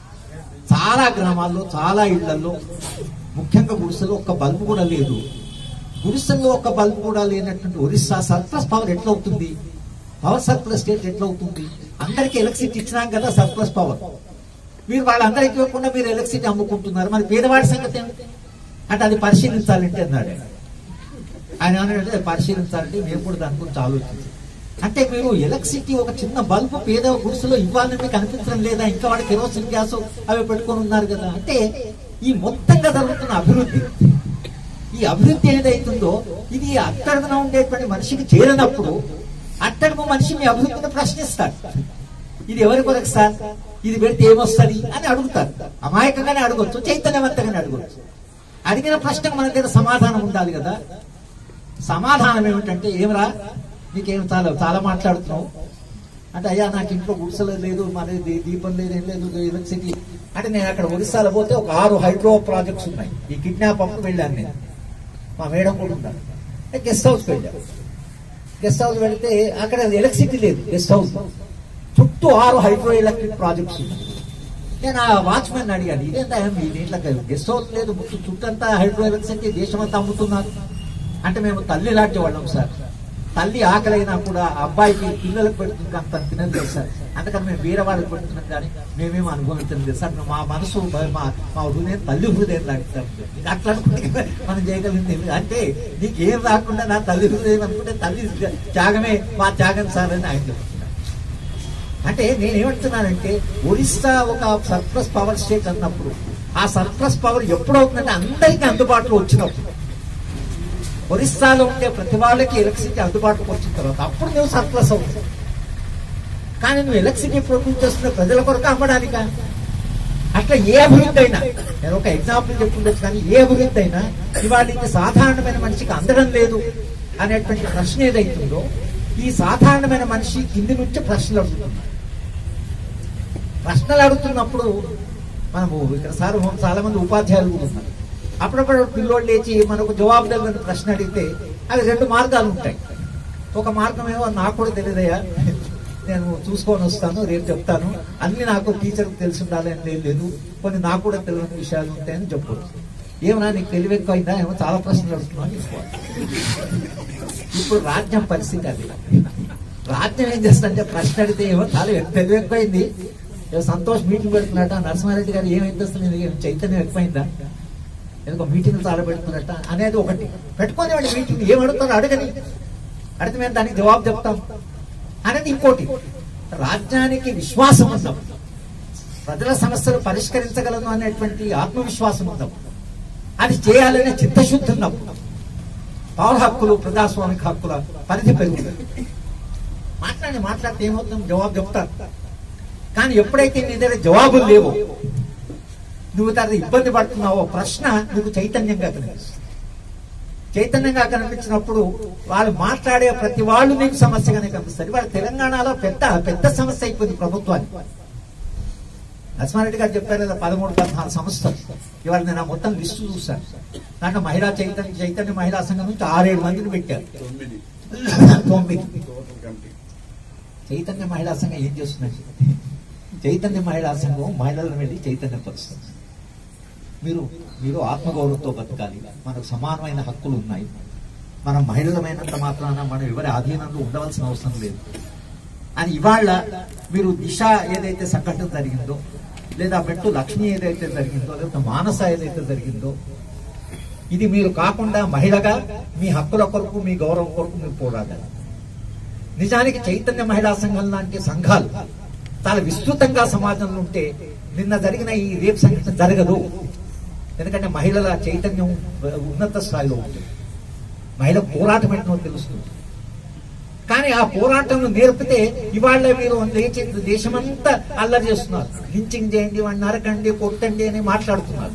చాలా గ్రామాల్లో చాలా ఇళ్లలో ముఖ్యంగా గుడిసెలో ఒక్క బల్బు కూడా లేదు గుడిసెల్లో ఒక్క బల్బు కూడా లేనటువంటి ఒరిస్సా సర్ప్లస్ పవర్ ఎట్లా అవుతుంది పవర్ సర్ప్లస్ స్టేట్ ఎట్లా అవుతుంది అందరికీ ఎలక్ట్రిసిటీ ఇచ్చినాం కదా సర్ప్లస్ పవర్ మీరు వాళ్ళందరికీ ఇవ్వకుండా మీరు ఎలక్ట్రిసిటీ అమ్ముకుంటున్నారు మరి పేదవాడి సంగతి ఏమిటి అంటే అది పరిశీలించాలంటే అన్నాడు ఆయన. ఆయన ఏమన్నాడంటే "అది పరిశీలించాలంటే మేము కూడా దాని గురించి ఆలోచించాలి అంటే మీరు ఎలక్ట్రిసిటీ ఒక చిన్న బల్బు పేద గుడిసెలో ఇవ్వాలని మీకు అనిపించడం లేదా ఇంకా వాడు కెరోసిన్ గ్యాస్ అవి పెట్టుకొని ఉన్నారు కదా అంటే ఈ మొత్తంగా జరుగుతున్న అభివృద్ధి ఈ అభివృద్ధి ఏదైతుందో ఇది అట్టడుగున ఉండేటువంటి మనిషికి చేరినప్పుడు అట్టడుగు మనిషి మీ అభివృద్ధిని ప్రశ్నిస్తాడు ఇది ఎవరి కొరకు సార్ ఇది పెడితే ఏమొస్తుంది అని అడుగుతారు అమాయకంగానే అడగొచ్చు చైతన్యవంతంగానే అడగొచ్చు అడిగిన ప్రశ్నకు మన దగ్గర సమాధానం ఉండాలి కదా సమాధానం ఏమిటంటే ఏమరా నీకేం చాలా చాలా మాట్లాడుతున్నావు అంటే అయ్యా నాకు ఇంట్లో గుడిసెలు లేదు మరి దీ- దీపం లేదు ఏం లేదు ఎలక్ట్రిసిటీ అంటే నేను అక్కడ ఒరిస్సాలో పోతే ఒక ఆరు హైడ్రో ప్రాజెక్ట్స్ ఉన్నాయి ఈ కిడ్నాప్ అప్పుడు వెళ్ళాను నేను మా మేడం కూడా ఉంటాను గెస్ట్ హౌస్కి వెళ్ళాను గెస్ట్ హౌస్ వెళితే అక్కడ ఎలక్ట్రిసిటీ లేదు గెస్ట్ హౌస్ చుట్టూ ఆరు హైడ్రో ఎలక్ట్రిక్ ప్రాజెక్ట్స్ ఉన్నాయి నేను ఆ వాచ్మెన్ అడిగాను ఇదేంటా మీ దీంట్లో గెస్ట్ హౌస్ లేదు మొత్తం చుట్టంతా హైడ్రో ఎలక్ట్రిసిటీ దేశమంతా అమ్ముతున్నారు అంటే మేము తల్లి లాంటి వాళ్ళం సార్ తల్లి ఆకలైనా కూడా ఆ అబ్బాయికి పిల్లలకు పెడుతుంది అంత తినదు లేదు సార్ అందుకని మేము వేరే వాళ్ళకి పెడుతున్నాం కానీ మేమేం అనుభవించడం లేదు సార్ మా మనసు మా మా హృదయం తల్లి హృదయం లాంటి సార్ ఇంకా అట్లా అనుకుంటే మనం చేయగలిగింది ఏమి? అంటే నీకేం రాకుండా నా తల్లి హృదయం అనుకుంటే తల్లి త్యాగమే మా త్యాగం సార్ అని ఆయన చెప్తున్నారు అంటే నేనేమంటున్నానంటే ఒరిస్సా ఒక సర్ప్లస్ పవర్ స్టేట్ అన్నప్పుడు ఆ సర్ప్లస్ పవర్ ఎప్పుడవుతుందంటే అందరికీ అందుబాటులో వచ్చినప్పుడు ఒరిస్సాలో ఉండే ప్రతి వాళ్ళకి ఎలక్ట్రిసిటీ అందుబాటులోకి వచ్చిన తర్వాత అప్పుడు నువ్వు సర్ప్లస్ అవుతుంది కానీ నువ్వు ఎలక్ట్రిసిటీ ప్రొడ్యూస్ చేస్తున్న ప్రజల కొరకు అమ్మడానికా అట్లా ఏ అభివృద్ధి అయినా నేను ఒక ఎగ్జాంపుల్ చెప్పుండొచ్చు కానీ ఏ అభివృద్ధి అయినా ఇవాళ ఇది సాధారణమైన మనిషికి అందడం లేదు అనేటువంటి ప్రశ్న ఏదైతుందో ఈ సాధారణమైన మనిషి కింది నుంచి ప్రశ్నలు అడుగుతున్నాడు ప్రశ్నలు అడుగుతున్నప్పుడు మనము ఇక్కడ సార్ చాలా మంది ఉపాధ్యాయులు కూడా ఉన్నారు అప్పుడప్పుడు పిల్లోడు లేచి మనకు జవాబు తెలియని ప్రశ్న అడిగితే అవి రెండు మార్గాలు ఉంటాయి ఒక మార్గం ఏమో నాకు కూడా తెలియదయ్యా నేను చూసుకొని వస్తాను రేపు చెప్తాను అన్ని నాకు టీచర్కి తెలిసి ఉండాలి అని ఏం లేదు కొన్ని నాకు కూడా తెలియని విషయాలు ఉంటాయని చెప్పవచ్చు ఏమన్నా నీకు తెలివి ఎక్కువైందా ఏమో చాలా ప్రశ్నలు అడుగుతున్నావు అని చెప్పుకోవాలి ఇప్పుడు రాజ్యం పరిస్థితి అది రాజ్యం ఏం చేస్తుందంటే ప్రశ్న అడిగితే ఏమో చాలా ఎక్కువ- తెలివి ఎక్కువైంది ఏదో సంతోష్ మీటింగ్ పెడుతున్నట్ట నరసింహారెడ్డి గారు ఏమైంది అసలు నీకు ఏం చైతన్యం ఎక్కువైందా ఎందుకో మీటింగ్ చాలా పెడుతున్నట్ట అనేది ఒకటి పెట్టుకొని వాడి మీటింగ్ ఏం అడుగుతారో అడగని అడిగితే మేము దానికి జవాబు చెప్తాం అనేది ఇంకోటి రాజ్యానికి విశ్వాసం ఉందాం ప్రజల సమస్యలు పరిష్కరించగలను అనేటువంటి ఆత్మవిశ్వాసం ఉందాం అది చేయాలనే చిత్తశుద్ధి ఉందాం పౌర హక్కులు ప్రజాస్వామిక హక్కుల పరిధి పెరుగుతుంది మాట్లాడి మాట్లాడితే ఏమవుతుంది జవాబు చెప్తారు కానీ ఎప్పుడైతే నీ దగ్గర జవాబులు లేవో నువ్వు తర్వాత ఇబ్బంది పడుతున్నావో ప్రశ్న నీకు చైతన్యంగా కనిపిస్తుంది చైతన్యంగా కనిపించినప్పుడు వాళ్ళు మాట్లాడే ప్రతి వాళ్ళు నీకు సమస్యగానే కనిపిస్తారు ఇవాళ తెలంగాణలో పెద్ద పెద్ద సమస్య అయిపోయింది ప్రభుత్వానికి నరసింహారెడ్డి గారు చెప్పారు కదా పదమూడు పద్నాలుగు సంస్థలు ఇవాళ నేను ఆ మొత్తం లిస్టు చూశాను దాంట్లో మహిళా చైతన్య చైతన్య మహిళా సంఘం నుంచి ఆరేడు మందిని పెట్టారు తొమ్మిది చైతన్య మహిళా సంఘం ఏం చేస్తుందండి చైతన్య మహిళా సంఘం మహిళలను వెళ్ళి చైతన్యపరుస్తుంది మీరు మీరు ఆత్మగౌరవంతో బతకాలి మనకు సమానమైన హక్కులు ఉన్నాయి మనం మహిళలమైనంత మాత్రాన మనం ఎవరి అధీనంలో ఉండవలసిన అవసరం లేదు అని ఇవాళ మీరు దిశ ఏదైతే సంఘటన జరిగిందో లేదా మెట్టు లక్ష్మి ఏదైతే జరిగిందో లేదా మానస ఏదైతే జరిగిందో ఇది మీరు కాకుండా మహిళగా మీ హక్కుల కొరకు మీ గౌరవం కొరకు మీరు పోరాడాలి నిజానికి చైతన్య మహిళా సంఘం లాంటి సంఘాలు చాలా విస్తృతంగా సమాజంలో ఉంటే నిన్న జరిగిన ఈ రేప్ సంఘటన జరగదు ఎందుకంటే మహిళల చైతన్యం ఉన్నత స్థాయిలో ఉంటుంది మహిళ పోరాటం ఏంటో తెలుస్తుంది కానీ ఆ పోరాటం నేర్పితే ఇవాళ మీరు లేచి దేశమంతా అల్లరి చేస్తున్నారు లించింగ్ చేయండి వాడిని నరకండి కొట్టండి అని మాట్లాడుతున్నారు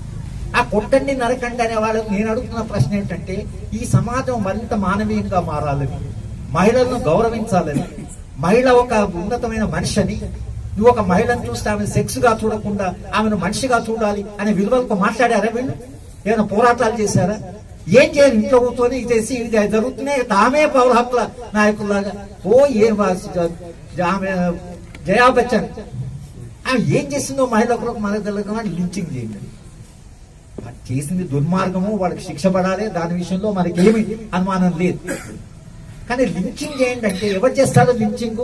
ఆ కొట్టండి నరకండి అనే వాళ్ళకి నేను అడుగుతున్న ప్రశ్న ఏంటంటే ఈ సమాజం మరింత మానవీయంగా మారాలని మహిళలను గౌరవించాలని మహిళ ఒక ఉన్నతమైన మనిషి అని నువ్వు ఒక మహిళను చూస్తే ఆమె సెక్స్ గా చూడకుండా ఆమెను మనిషిగా చూడాలి అనే విలువలకు మాట్లాడారా వీళ్ళు ఏమైనా పోరాటాలు చేశారా ఏం చేయాలి ఇంట్లో కూర్చొని ఇది చేసి ఇది జరుగుతున్నాయి తామే పౌర హక్కుల నాయకుల్లాగా ఓ ఏం వాసి- ఆమె జయా బచ్చన్ ఆమె ఏం చేసిందో మహిళ కొరకు మనకు తెలియదు కానీ లించింగ్ చేయండి అది చేసింది దుర్మార్గము వాళ్ళకి శిక్ష పడాలి దాని విషయంలో మనకి ఏమి అనుమానం లేదు కానీ లించింగ్ చేయండి అంటే ఎవరు చేస్తారో లించింగ్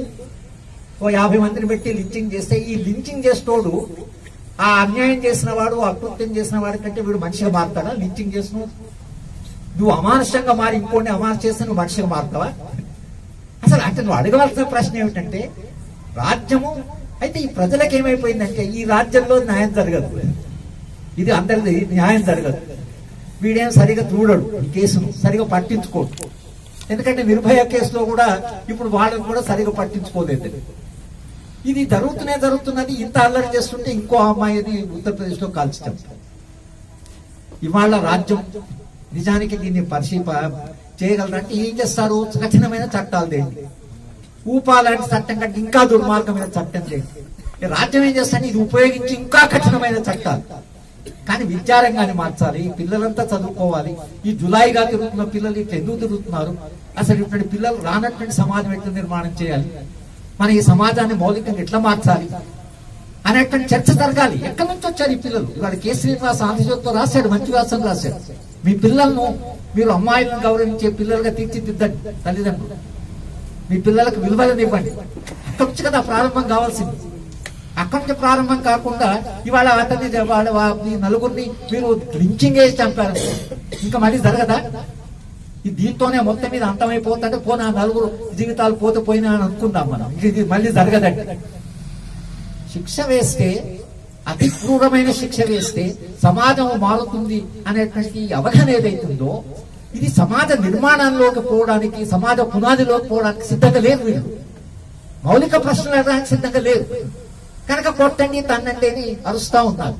ఓ యాభై మందిని పెట్టి లించింగ్ చేస్తే ఈ లించింగ్ చేస్తోడు ఆ అన్యాయం చేసిన వాడు అకృత్యం చేసిన వాడి కంటే వీడు మనిషిగా మారుతాడా లించింగ్ చేసిన నువ్వు అమానుషంగా మారి ఇంకోటి అమానుష చేస్తే నువ్వు మనిషిగా మారుతావా అసలు అంటే నువ్వు అడగవలసిన ప్రశ్న ఏమిటంటే రాజ్యము అయితే ఈ ప్రజలకు ఏమైపోయిందంటే ఈ రాజ్యంలో న్యాయం జరగదు ఇది అందరిది న్యాయం జరగదు వీడేం సరిగా చూడడు ఈ కేసును సరిగా పట్టించుకోడు ఎందుకంటే నిర్భయ కేసులో కూడా ఇప్పుడు వాళ్ళని కూడా సరిగా పట్టించుకోలేదు ఇది జరుగుతూనే జరుగుతున్నది ఇంత అల్లరి చేస్తుంటే ఇంకో అమ్మాయిని ఉత్తరప్రదేశ్ లో కాల్చడం ఇవాళ రాజ్యం నిజానికి దీన్ని పరిశీప చేయగలరంటే ఏం చేస్తారు కఠినమైన చట్టాలు తేండి ఊపా లాంటి చట్టం కంటే ఇంకా దుర్మార్గమైన చట్టం చేయండి ఈ రాజ్యం ఏం చేస్తాను ఇది ఉపయోగించి ఇంకా కఠినమైన చట్టాలు కానీ విద్యారంగాన్ని మార్చాలి పిల్లలంతా చదువుకోవాలి ఈ జులాయిగా తిరుగుతున్న పిల్లలు ఇట్లా ఎందుకు తిరుగుతున్నారు అసలు ఇటువంటి పిల్లలు రానటువంటి సమాజం ఎట్లా నిర్మాణం చేయాలి మన ఈ సమాజాన్ని మౌలికంగా ఎట్లా మార్చాలి అనేటువంటి చర్చ జరగాలి ఎక్కడి నుంచి వచ్చారు ఈ పిల్లలు ఇవాళ కే శ్రీనివాస్ ఆంధ్రజ్యోతిలో రాశాడు మంచి వ్యాసం రాశాడు మీ పిల్లలను మీరు అమ్మాయిలను గౌరవించే పిల్లలుగా తీర్చిదిద్దండి తల్లిదండ్రులు మీ పిల్లలకు విలువలను ఇవ్వండి అక్కడి నుంచి కదా ప్రారంభం కావాల్సింది అక్కడి నుంచి ప్రారంభం కాకుండా ఇవాళ అతన్ని వాళ్ళ వా- ఈ నలుగురిని మీరు లించింగ్ వేసి చంపారు ఇంకా మళ్ళీ జరగదా ఈ దీంతోనే మొత్తం మీద అంతమైపోతుంటే పోనా నలుగురు జీవితాలు పోతే పోయినా అని అనుకుందాం మనం ఇది మళ్ళీ జరగదండి శిక్ష వేస్తే అతి క్రూరమైన శిక్ష వేస్తే సమాజం మారుతుంది అనేటువంటి ఈ అవగాహన ఏదైతుందో ఇది సమాజ నిర్మాణంలోకి పోవడానికి సమాజ పునాదిలోకి పోవడానికి సిద్ధంగా లేరు వీళ్ళు మౌలిక ప్రశ్నలు అడగడానికి సిద్ధంగా లేరు కనుక కొట్టండి తన్నండి అని అరుస్తా ఉన్నారు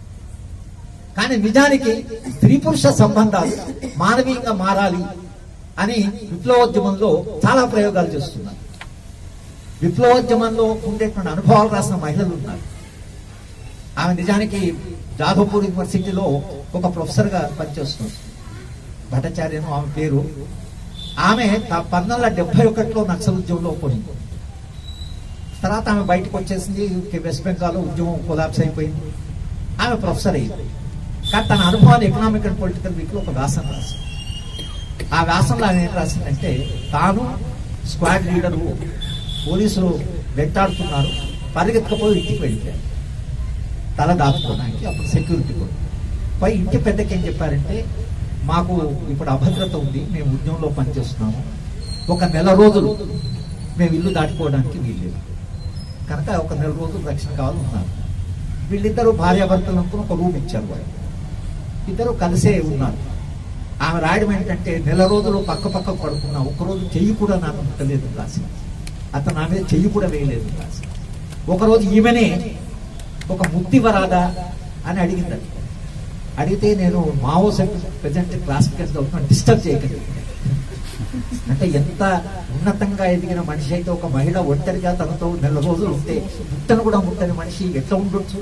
కానీ నిజానికి స్త్రీ పురుష సంబంధాలు మానవీయంగా మారాలి అని విప్లవోద్యమంలో చాలా ప్రయోగాలు చేస్తున్నారు విప్లవోద్యమంలో ఉండేటువంటి అనుభవాలు రాసిన మహిళలు ఉన్నారు ఆమె నిజానికి జాదవ్పూర్ యూనివర్సిటీలో ఒక ప్రొఫెసర్ గా పనిచేస్తుంది భట్టాచార్యను ఆమె పేరు ఆమె త- పంతొమ్మిది వందల డెబ్బై ఒకటిలో నక్సల్ ఉద్యమంలో పోయింది తర్వాత ఆమె బయటకు వచ్చేసింది వెస్ట్ బెంగాల్ ఉద్యమం కొలాప్స్ అయిపోయింది ఆమె ప్రొఫెసర్ అయింది కానీ తన అనుభవాలు ఎకనామిక్ అండ్ పొలిటికల్ వీక్ లో ఒక వ్యాసం రాసింది ఆ వ్యాసంలో ఆమె ఏం రాసిందంటే తాను స్క్వాడ్ లీడరు పోలీసులు వెంటాడుతున్నారు పరిగెత్తుకపోయి ఇంటికి వెళ్ళిపోయారు తల దాచుకోవడానికి అప్పుడు సెక్యూరిటీ కూడా పై ఇంటి పెద్దకి ఏం చెప్పారంటే మాకు ఇప్పుడు అభద్రత ఉంది మేము ఉద్యమంలో పనిచేస్తున్నాము ఒక నెల రోజులు మేము ఇల్లు దాటుకోవడానికి వీల్లేదు కనుక ఒక నెల రోజులు రక్షణ కావాలి ఉన్నారు వీళ్ళిద్దరూ భార్యాభర్తలు అనుకుని ఒక రూమ్ ఇచ్చారు వాళ్ళు ఇద్దరు కలిసే ఉన్నారు ఆమె రాయడం ఏంటంటే నెల రోజులు పక్క పక్క పడుకున్నా ఒక్కరోజు చెయ్యి కూడా నాకు ముట్టలేదు రాసి అతను నా మీద చెయ్యి కూడా వేయలేదు రాసి ఒకరోజు ఈమెనే ఒక ముత్తివరాదా అని అడిగిందండి అడిగితే నేను మావో సెంటర్ ప్రజెంట్ క్లాసికల్ చదువుతున్నాను డిస్టర్బ్ చేయకండి అంటే ఎంత ఉన్నతంగా ఎదిగిన మనిషి అయితే ఒక మహిళ ఒంటరిగా తనతో నెల రోజులు ఉంటే ముట్టను కూడా ముట్టని మనిషి ఎట్లా ఉండొచ్చు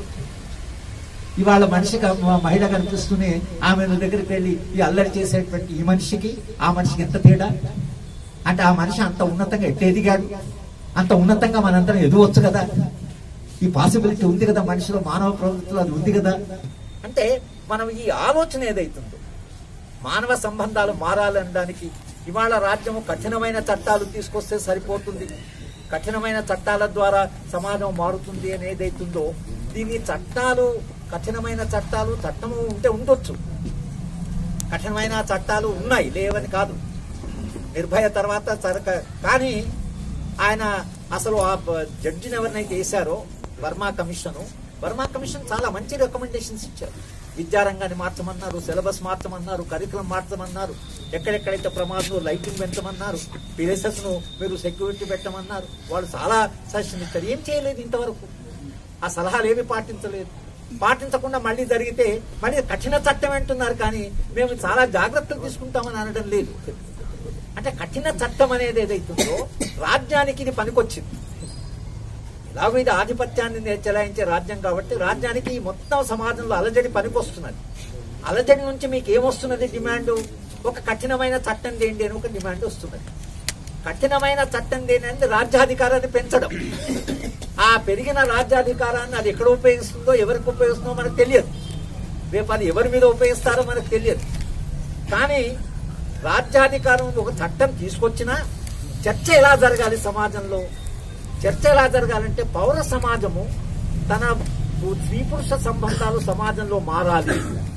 ఇవాళ మనిషి క- మహిళ కనిపిస్తూనే ఆమె దగ్గరికి వెళ్ళి ఈ అల్లరి చేసేటువంటి ఈ మనిషికి ఆ మనిషికి ఎంత తేడా అంటే ఆ మనిషి అంత ఉన్నతంగా ఎట్లా ఎదిగాడు అంత ఉన్నతంగా మనందరం ఎదువచ్చు కదా ఈ పాసిబిలిటీ ఉంది కదా మనిషిలో మానవ ప్రవృత్తిలో అది ఉంది కదా అంటే మనం ఈ ఆలోచన ఏదైతుందో మానవ సంబంధాలు మారాలనడానికి ఇవాళ రాజ్యము కఠినమైన చట్టాలు తీసుకొస్తే సరిపోతుంది కఠినమైన చట్టాల ద్వారా సమాజం మారుతుంది అని ఏదైతుందో దీని చట్టాలు కఠినమైన చట్టాలు చట్టము ఉంటే ఉండొచ్చు కఠినమైన చట్టాలు ఉన్నాయి లేవని కాదు నిర్భయ తర్వాత సరక కానీ ఆయన అసలు ఆ బ- జడ్జిని ఎవరినైతే వేశారో వర్మా కమిషన్ వర్మా కమిషన్ చాలా మంచి రికమెండేషన్స్ ఇచ్చారు విద్యారంగాన్ని మార్చమన్నారు సిలబస్ మార్చమన్నారు కరికులం మార్చమన్నారు ఎక్కడెక్కడైతే ప్రమాదం లైటింగ్ పెంచమన్నారు ప్లేసెస్ ను మీరు సెక్యూరిటీ పెట్టమన్నారు వాళ్ళు చాలా సజెషన్ ఇచ్చారు ఏం చేయలేదు ఇంతవరకు ఆ సలహాలు ఏమి పాటించలేదు పాటించకుండా మళ్ళీ జరిగితే మళ్ళీ కఠిన చట్టం అంటున్నారు కానీ మేము చాలా జాగ్రత్తలు తీసుకుంటామని అనడం లేదు అంటే కఠిన చట్టం అనేది ఏదైతుందో రాజ్యానికి ఇది పనికొచ్చింది ఎలాగో ఇది ఆధిపత్యాన్ని నే- చెలాయించే రాజ్యం కాబట్టి రాజ్యానికి ఈ మొత్తం సమాజంలో అలజడి పనికొస్తున్నది అలజడి నుంచి మీకు ఏమొస్తున్నది డిమాండ్ ఒక కఠినమైన చట్టం దేండి అని ఒక డిమాండ్ వస్తున్నది కఠినమైన చట్టం దేని అంటే రాజ్యాధికారాన్ని పెంచడం ఆ పెరిగిన రాజ్యాధికారాన్ని అది ఎక్కడ ఉపయోగిస్తుందో ఎవరికి ఉపయోగిస్తుందో మనకు తెలియదు రేపు అది ఎవరి మీద ఉపయోగిస్తారో మనకు తెలియదు కానీ రాజ్యాధికారం ఒక చట్టం తీసుకొచ్చినా చర్చ ఎలా జరగాలి సమాజంలో చర్చ ఎలా జరగాలంటే పౌర సమాజము తన స్త్రీ పురుష సంబంధాలు సమాజంలో మారాలి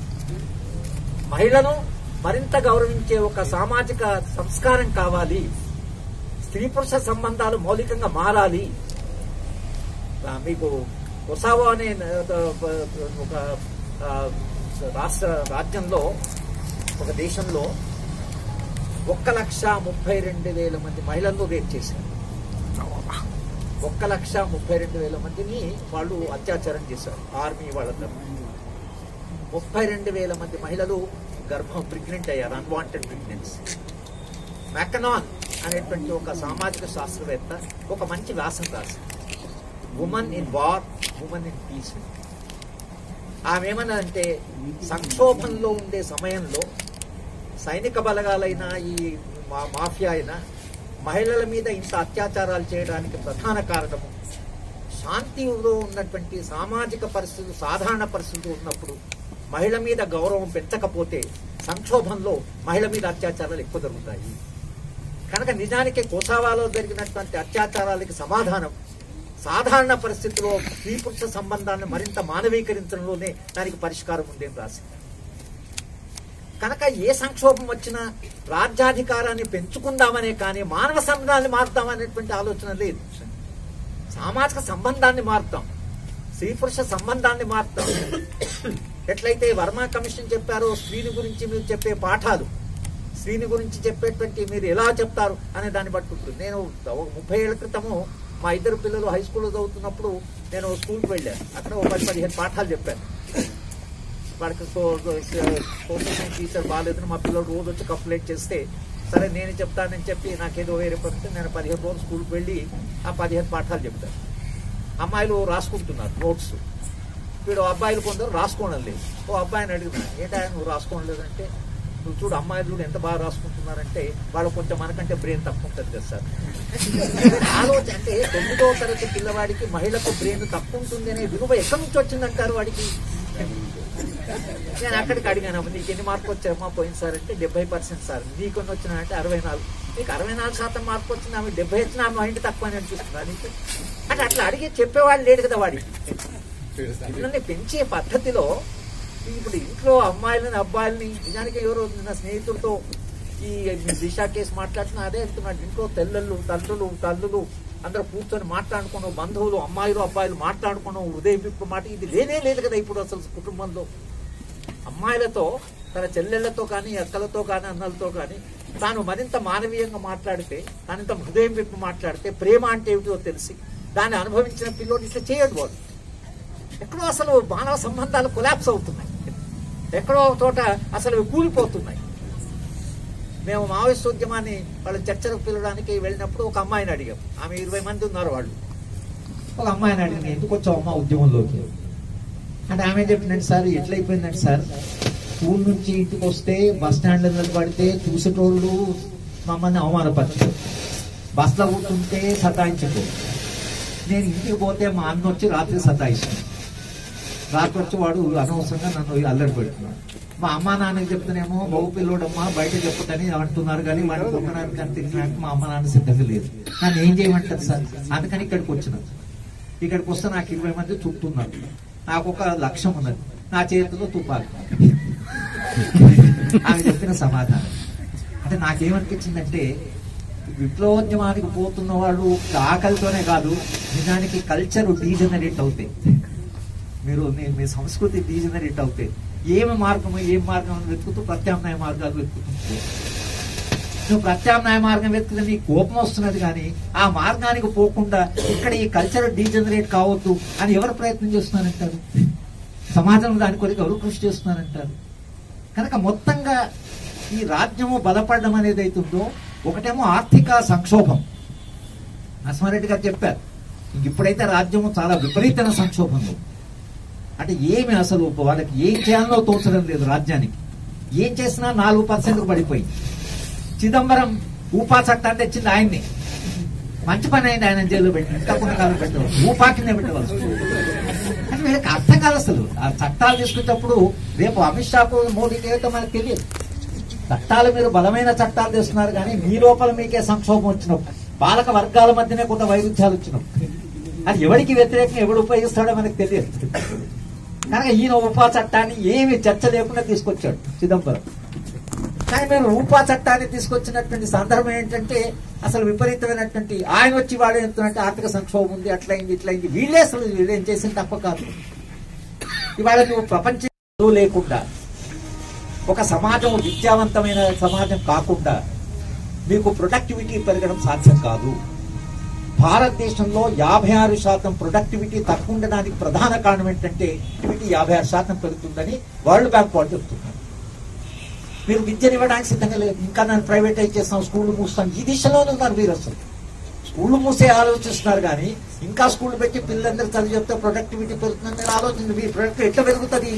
మహిళను మరింత గౌరవించే ఒక సామాజిక సంస్కారం కావాలి స్త్రీ పురుష సంబంధాలు మౌలికంగా మారాలి ఆ, మీకు ఒసావో అనే ఆ, ఒక ఆ, రాష్ట్ర రాజ్యంలో ఒక దేశంలో ఒక్క లక్ష ముప్పై రెండు వేల మంది మహిళలను రేప్ చేశారు ఒక్క లక్ష ముప్పై రెండు వేల మందిని వాళ్ళు అత్యాచారం చేశారు ఆర్మీ వాళ్ళ తరఫున ముప్పై రెండు వేల మంది మహిళలు గర్భం ప్రెగ్నెంట్ అయ్యారు అన్వాంటెడ్ ప్రెగ్నెన్సీ మెకనాన్ అనేటువంటి ఒక సామాజిక శాస్త్రవేత్త ఒక మంచి వ్యాసం రాసింది woman in war woman in peace ఆమె ఏమన్నదంటే సంక్షోభంలో ఉండే సమయంలో సైనిక బలగాలైన ఈ మా- మాఫియా అయినా మహిళల మీద ఇంత అత్యాచారాలు చేయడానికి ప్రధాన కారణము శాంతిలో ఉన్నటువంటి సామాజిక పరిస్థితులు సాధారణ పరిస్థితులు ఉన్నప్పుడు మహిళ మీద గౌరవం పెంచకపోతే సంక్షోభంలో మహిళ మీద అత్యాచారాలు ఎక్కువ జరుగుతాయి కనుక నిజానికి కోసావాలో జరిగినటువంటి అత్యాచారాలకి సమాధానం సాధారణ పరిస్థితిలో స్త్రీ పురుష సంబంధాన్ని మరింత మానవీకరించడంలోనే దానికి పరిష్కారం ఉందని రాసింది కనుక ఏ సంక్షోభం వచ్చినా రాజ్యాధికారాన్ని పెంచుకుందామనే కానీ మానవ సంబంధాన్ని మారుతామనేటువంటి ఆలోచన లేదు సామాజిక సంబంధాన్ని మారుతాం స్త్రీ పురుష సంబంధాన్ని మారుతాం ఎట్లయితే వర్మ కమిషన్ చెప్పారో స్త్రీని గురించి మీరు చెప్పే పాఠాలు స్త్రీని గురించి చెప్పేటువంటి మీరు ఎలా చెప్తారు అనే దాన్ని బట్టి ఉంటుంది నేను ఒక ముప్పై ఏళ్ల క్రితము మా ఇద్దరు పిల్లలు హై స్కూల్లో చదువుతున్నప్పుడు నేను స్కూల్కి వెళ్ళాను అక్కడ ఒక పది పదిహేను పాఠాలు చెప్పాను వాడికి సోషల్ టీచర్ బాగాలేదని మా పిల్లలు రోజు వచ్చి కంప్లైంట్ చేస్తే సరే నేను చెప్తానని చెప్పి నాకేదో వేరే పని నేను పదిహేను రోజులు స్కూల్కి వెళ్ళి ఆ పదిహేను పాఠాలు చెప్తాను అమ్మాయిలు రాసుకుంటున్నారు నోట్స్ వీడు అబ్బాయిలు కొందరు రాసుకోవడం లేదు ఓ అబ్బాయిని అడిగినా ఏంటా నువ్వు రాసుకోవడం లేదంటే నువ్వు చూడు అమ్మాయిలు చూడు ఎంత బాగా రాసుకుంటున్నారంటే వాళ్ళు కొంచెం మనకంటే బ్రెయిన్ తక్కువ ఉంటుంది కదా సార్ ఆలోచన అంటే తొమ్మిదో తరగతి పిల్లవాడికి మహిళకు బ్రెయిన్ తక్కువ ఉంటుంది అనే విలువ ఎక్కడి నుంచి వచ్చిందంటారు వాడికి నేను అక్కడికి అడిగాను అమ్మ, నీకు ఎన్ని మార్కులు వచ్చాయమ్మా పోయింది సార్ అంటే డెబ్బై పర్సెంట్ సార్ నీకు ఎన్ని వచ్చినా అంటే అరవై నాలుగు నీకు అరవై నాలుగు శాతం మార్పు వచ్చింది ఆమె డెబ్బై వచ్చిన ఆమె మైండ్ తక్కువ అని అనిపిస్తుందా నీకు అంటే అట్లా అడిగి చెప్పేవాడు లేడు కదా వాడికి పిల్లల్ని పెంచే పద్ధతిలో ఇప్పుడు ఇంట్లో అమ్మాయిలని అబ్బాయిలని నిజానికి ఎవరో నా స్నేహితుడితో ఈ దిశ కేసు మాట్లాడుతున్నా అదే అంటున్నాడు ఇంట్లో తెల్లళ్ళు తల్లులు తల్లులు అందరూ కూర్చొని మాట్లాడుకున్నాం బంధువులు అమ్మాయిలు అబ్బాయిలు మాట్లాడుకున్నాం ఉదయం ఇప్పుడు మాట ఇది లేనే లేదు కదా ఇప్పుడు అసలు కుటుంబంలో అమ్మాయిలతో తన చెల్లెళ్లతో కానీ అక్కలతో కానీ అన్నలతో కానీ తాను మరింత మానవీయంగా మాట్లాడితే తానింత హృదయం విప్పి మాట్లాడితే ప్రేమ అంటే ఏమిటో తెలిసి దాన్ని అనుభవించిన పిల్లోడు ఇట్లా చేయడు వాడు ఎక్కడో అసలు మానవ సంబంధాలు కొలాప్స్ అవుతున్నాయి ఎక్కడో ఒక చోట అసలు ఇవి కూలిపోతున్నాయి మేము మావోయిస్ట్ ఉద్యమాన్ని వాళ్ళు చర్చలకు పిలవడానికి వెళ్ళినప్పుడు ఒక అమ్మాయిని అడిగాం ఆమె ఇరవై మంది ఉన్నారు వాళ్ళు ఒక అమ్మాయిని అడిగింది ఎందుకు వచ్చావు అమ్మ ఉద్యమంలోకి అంటే ఆమె చెప్పిందండి సార్ ఎట్లయిపోయిందండి సార్ స్కూల్ నుంచి ఇంటికి వస్తే బస్ స్టాండ్లో నిలబడితే చూసేటోళ్ళు మమ్మల్ని అవమానపరిచారు బస్లో కూర్చుంటే సతాయించకు నేను ఇంటికి పోతే మా అన్న వచ్చి రాత్రి సతాయిస్తాను రాత్రి వచ్చి వాడు అనవసరంగా నన్ను అల్లరి పెడుతున్నాడు మా అమ్మ నాన్నకి చెప్తేనేమో బహు పిల్లోడమ్మా బయట చెప్పదని అంటున్నారు కానీ వాడిని కొట్టడానికి అని తినడానికి మా అమ్మ నాన్న సిద్ధంగా లేదు నన్ను ఏం చేయమంటారు సార్ అందుకని ఇక్కడికి వచ్చిన ఇక్కడికి వస్తే నాకు ఇరవై మంది చుట్టున్నారు నాకు ఒక లక్ష్యం ఉన్నది నా చేతిలో తుపాకి ఆమె చెప్పిన సమాధానం అంటే నాకేమనిపించిందంటే విప్లవోద్యమానికి పోతున్న వాళ్ళు ఆకలితోనే కాదు నిజానికి కల్చర్ డీజనరేట్ అవుతాయి మీరు మీ- మీ సంస్కృతి డీజనరేట్ అవుతాయి ఏమి మార్గం ఏం మార్గం అని వెతుకుతూ ప్రత్యామ్నాయ మార్గాలు వెతుకుతుంటే నువ్వు ప్రత్యామ్నాయ మార్గం వెతుకుతే నీకు కోపం వస్తున్నది కానీ ఆ మార్గానికి పోకుండా ఇక్కడ ఈ కల్చర్ డీజనరేట్ కావద్దు అని ఎవరు ప్రయత్నం చేస్తున్నారంటారు సమాజంలో దాని కొరకు ఎవరు కృషి చేస్తున్నారంటారు కనుక మొత్తంగా ఈ రాజ్యము బలపడడం అనేది అవుతుందో ఒకటేమో ఆర్థిక సంక్షోభం నరసింహారెడ్డి గారు చెప్పారు ఇంక ఇప్పుడైతే రాజ్యము చాలా విపరీతమైన సంక్షోభంలో అంటే ఏమి అసలు వాళ్ళకి ఏం చేయాలో తోచడం లేదు రాజ్యానికి ఏం చేసినా నాలుగు పర్సెంట్ పడిపోయింది చిదంబరం ఊపా చట్టాన్ని తెచ్చింది ఆయన్ని మంచి పని అయింది ఆయన జైల్లో పెట్టి తప్పకుండా కాలం పెట్టవచ్చు ఊపా కింద పెట్టవలసి కానీ వీళ్ళకి అర్థం కాదు అసలు ఆ చట్టాలు తీసుకునేటప్పుడు రేపు అమిత్ షాకు మోడీకి ఏదో మనకు తెలియదు చట్టాలు మీరు బలమైన చట్టాలు తెస్తున్నారు కానీ మీ లోపల మీకే సంక్షోభం వచ్చినప్పుడు పాలక వర్గాల మధ్యనే కొంత వైరుధ్యాలు వచ్చినప్పుడు అది ఎవరికి వ్యతిరేకంగా ఎవడు ఉపయోగిస్తాడో మనకు తెలియదు కనుక ఈయన ఉపా చట్టాన్ని ఏమి చర్చ లేకుండా తీసుకొచ్చాడు చిదంబరం కానీ మేము రూపా చట్టాన్ని తీసుకొచ్చినటువంటి సందర్భం ఏంటంటే అసలు విపరీతమైనటువంటి ఆయన వచ్చి వాడు ఎంతుంటే ఆర్థిక సంక్షోభం ఉంది అట్లయింది ఇట్లయింది వీళ్ళే అసలు వీళ్ళేం చేసింది తప్ప కాదు ఇవాళ నువ్వు ప్రపంచం లేకుండా ఒక సమాజం విద్యావంతమైన సమాజం కాకుండా మీకు ప్రొడక్టివిటీ పెరగడం సాధ్యం కాదు భారతదేశంలో యాభై ఆరు శాతం ప్రొడక్టివిటీ తక్కువ ఉండడానికి ప్రధాన కారణం ఏంటంటే ప్రొడక్టివిటీ యాభై ఆరు శాతం పెరుగుతుందని వరల్డ్ బ్యాంక్ వాళ్ళు చెప్తున్నారు మీరు విద్యనివ్వడానికి సిద్ధంగా లేదు ఇంకా నన్ను ప్రైవేటైజ్ చేస్తాం స్కూల్ మూస్తాం ఈ దిశలోనే ఉన్నారు మీరు అసలు స్కూల్ మూసే ఆలోచిస్తున్నారు కానీ ఇంకా స్కూల్ పెట్టి పిల్లలందరూ చదివి చెప్తే ప్రొడక్టివిటీ పెరుగుతుందని మీరు ఆలోచించి మీ ప్రొడక్ట్ ఎట్లా పెరుగుతుంది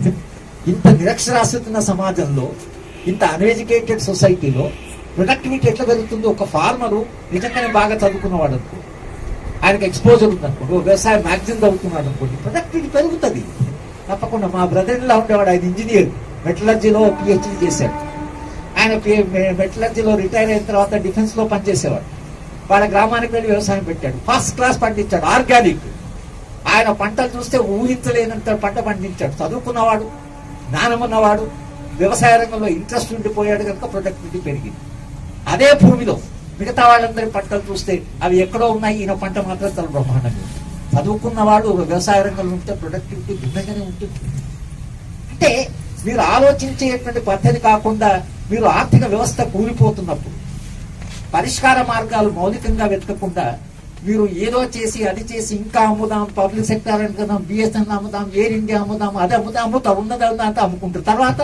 ఇంత నిరక్షరాస్యత ఉన్న సమాజంలో ఇంత అన్ఎడ్యుకేటెడ్ సొసైటీలో ప్రొడక్టివిటీ ఎట్లా పెరుగుతుంది ఒక ఫార్మరు నిజంగానే బాగా చదువుకున్నవాడు అనుకో ఆయనకి ఎక్స్పోజర్ ఉంది అనుకోండి ఓ వ్యవసాయ మ్యాగజిన్ చదువుతున్నాడు అనుకోండి ప్రొడక్టివిటీ పెరుగుతుంది తప్పకుండా మా బ్రదర్ లా ఉండేవాడు ఆయన ఇంజనీర్ మెటలర్జీలో పిహెచ్డి చేశాడు ఆయన మెటలర్జీలో రిటైర్ అయిన తర్వాత డిఫెన్స్ లో పనిచేసేవాడు వాళ్ళ గ్రామానికి వెళ్ళి వ్యవసాయం పెట్టాడు ఫస్ట్ క్లాస్ పండించాడు ఆర్గానిక్ ఆయన పంటలు చూస్తే ఊహించలేనంత పంట పండించాడు చదువుకున్నవాడు జ్ఞానం ఉన్నవాడు వ్యవసాయ రంగంలో ఇంట్రెస్ట్ ఉండిపోయాడు కనుక ప్రొడక్టివిటీ పెరిగింది అదే భూమిలో మిగతా వాళ్ళందరి పంటలు చూస్తే అవి ఎక్కడో ఉన్నాయి ఈయన పంట మాత్రం చాలా బ్రహ్మాండంగా ఉంది. చదువుకున్న వాడు వ్యవసాయ రంగంలో ఉంటే ప్రొడక్టివిటీ భిన్నంగానే ఉంటుంది అంటే మీరు ఆలోచించేటువంటి పద్ధతి కాకుండా మీరు ఆర్థిక వ్యవస్థ కూలిపోతున్నప్పుడు పరిష్కార మార్గాలు మౌలికంగా వెతకకుండా మీరు ఏదో చేసి అది చేసి ఇంకా అమ్ముదాం పబ్లిక్ సెక్టర్ అనుకుందాం బిఎస్ఎన్ అమ్ముదాం ఎయిర్ ఇండియా అమ్ముదాం అది అమ్ముదాం అమ్ముతా ఉన్నది అంతా అమ్ముకుంటారు తర్వాత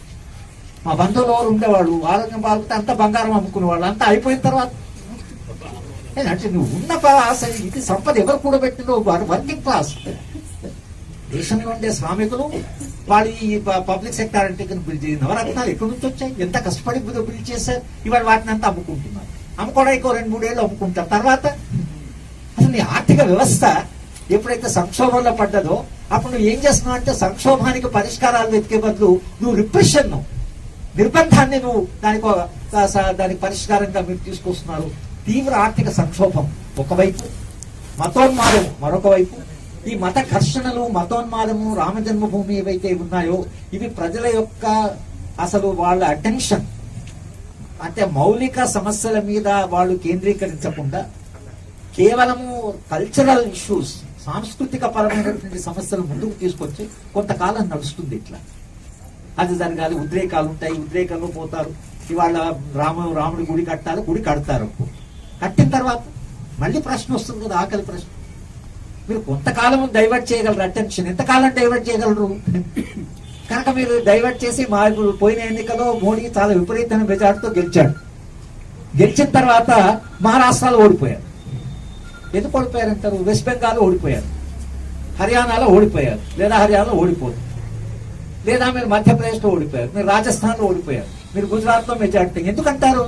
మా బంధువులు ఎవరు ఉండేవాళ్ళు ఆరోగ్యం బాగుంటే అంత బంగారం అమ్ముకునేవాళ్ళు అంతా అయిపోయిన తర్వాత ఏ, అంటే నువ్వు ఉన్న ప- అసలు ఇది సంపద ఎవరు కూడబెట్టినో వారు వర్కింగ్ క్లాస్ దేశంలో ఉండే శ్రామికులు వాళ్ళు ఈ ప- పబ్లిక్ సెక్టర్ అంటే కనుక బిల్డ్ చేసిన నవరత్నాలు ఎక్కడి నుంచి వచ్చాయి ఎంత కష్టపడి బిల్డ్ బిల్డ్ చేశారు ఇవాళ వాటిని అంతా అమ్ముకుంటున్నారు అమ్ముకోవడానికి ఒక రెండు మూడేళ్ళు అమ్ముకుంటారు తర్వాత అసలు నీ ఆర్థిక వ్యవస్థ ఎప్పుడైతే సంక్షోభంలో పడ్డదో అప్పుడు నువ్వు ఏం చేస్తున్నావు అంటే సంక్షోభానికి పరిష్కారాలు వెతికే బదులు నువ్వు రిప్రెషన్ నిర్బంధాన్ని నువ్వు దానికి ఒక- స- స- దానికి పరిష్కారంగా మీరు తీసుకొస్తున్నారు తీవ్ర ఆర్థిక సంక్షోభం ఒకవైపు మతోన్మాదం మరొక వైపు ఈ మత ఘర్షణలు మతోన్మాదము రామజన్మభూమి ఏవైతే ఉన్నాయో ఇవి ప్రజల యొక్క అసలు వాళ్ళ అటెన్షన్ అంటే మౌలిక సమస్యల మీద వాళ్ళు కేంద్రీకరించకుండా కేవలము కల్చరల్ ఇష్యూస్ సాంస్కృతిక పరమైనటువంటి సమస్యలు ముందుకు తీసుకొచ్చి కొంతకాలం నడుస్తుంది ఇట్లా అది జరగాలి ఉద్రేకాలు ఉంటాయి ఉద్రేకాలు పోతారు ఇవాళ రామ రాముడి గుడి కట్టాలి గుడి కడతారు కట్టిన తర్వాత మళ్ళీ ప్రశ్న వస్తుంది కదా ఆకలి ప్రశ్న మీరు కొంతకాలం డైవర్ట్ చేయగలరు అటెన్షన్ ఎంతకాలం డైవర్ట్ చేయగలరు కనుక మీరు డైవర్ట్ చేసి మా ఇప్పుడు పోయిన ఎన్నికలో మోడీ చాలా విపరీతమైన మెజార్టీతో గెలిచాడు గెలిచిన తర్వాత మహారాష్ట్రలో ఓడిపోయారు ఎందుకు ఓడిపోయారంటారు వెస్ట్ బెంగాల్ ఓడిపోయారు హర్యానాలో ఓడిపోయారు లేదా హర్యానాలో ఓడిపోదు లేదా మీరు మధ్యప్రదేశ్లో ఓడిపోయారు మీరు రాజస్థాన్లో ఓడిపోయారు మీరు గుజరాత్లో మెజార్టీ ఎందుకంటారు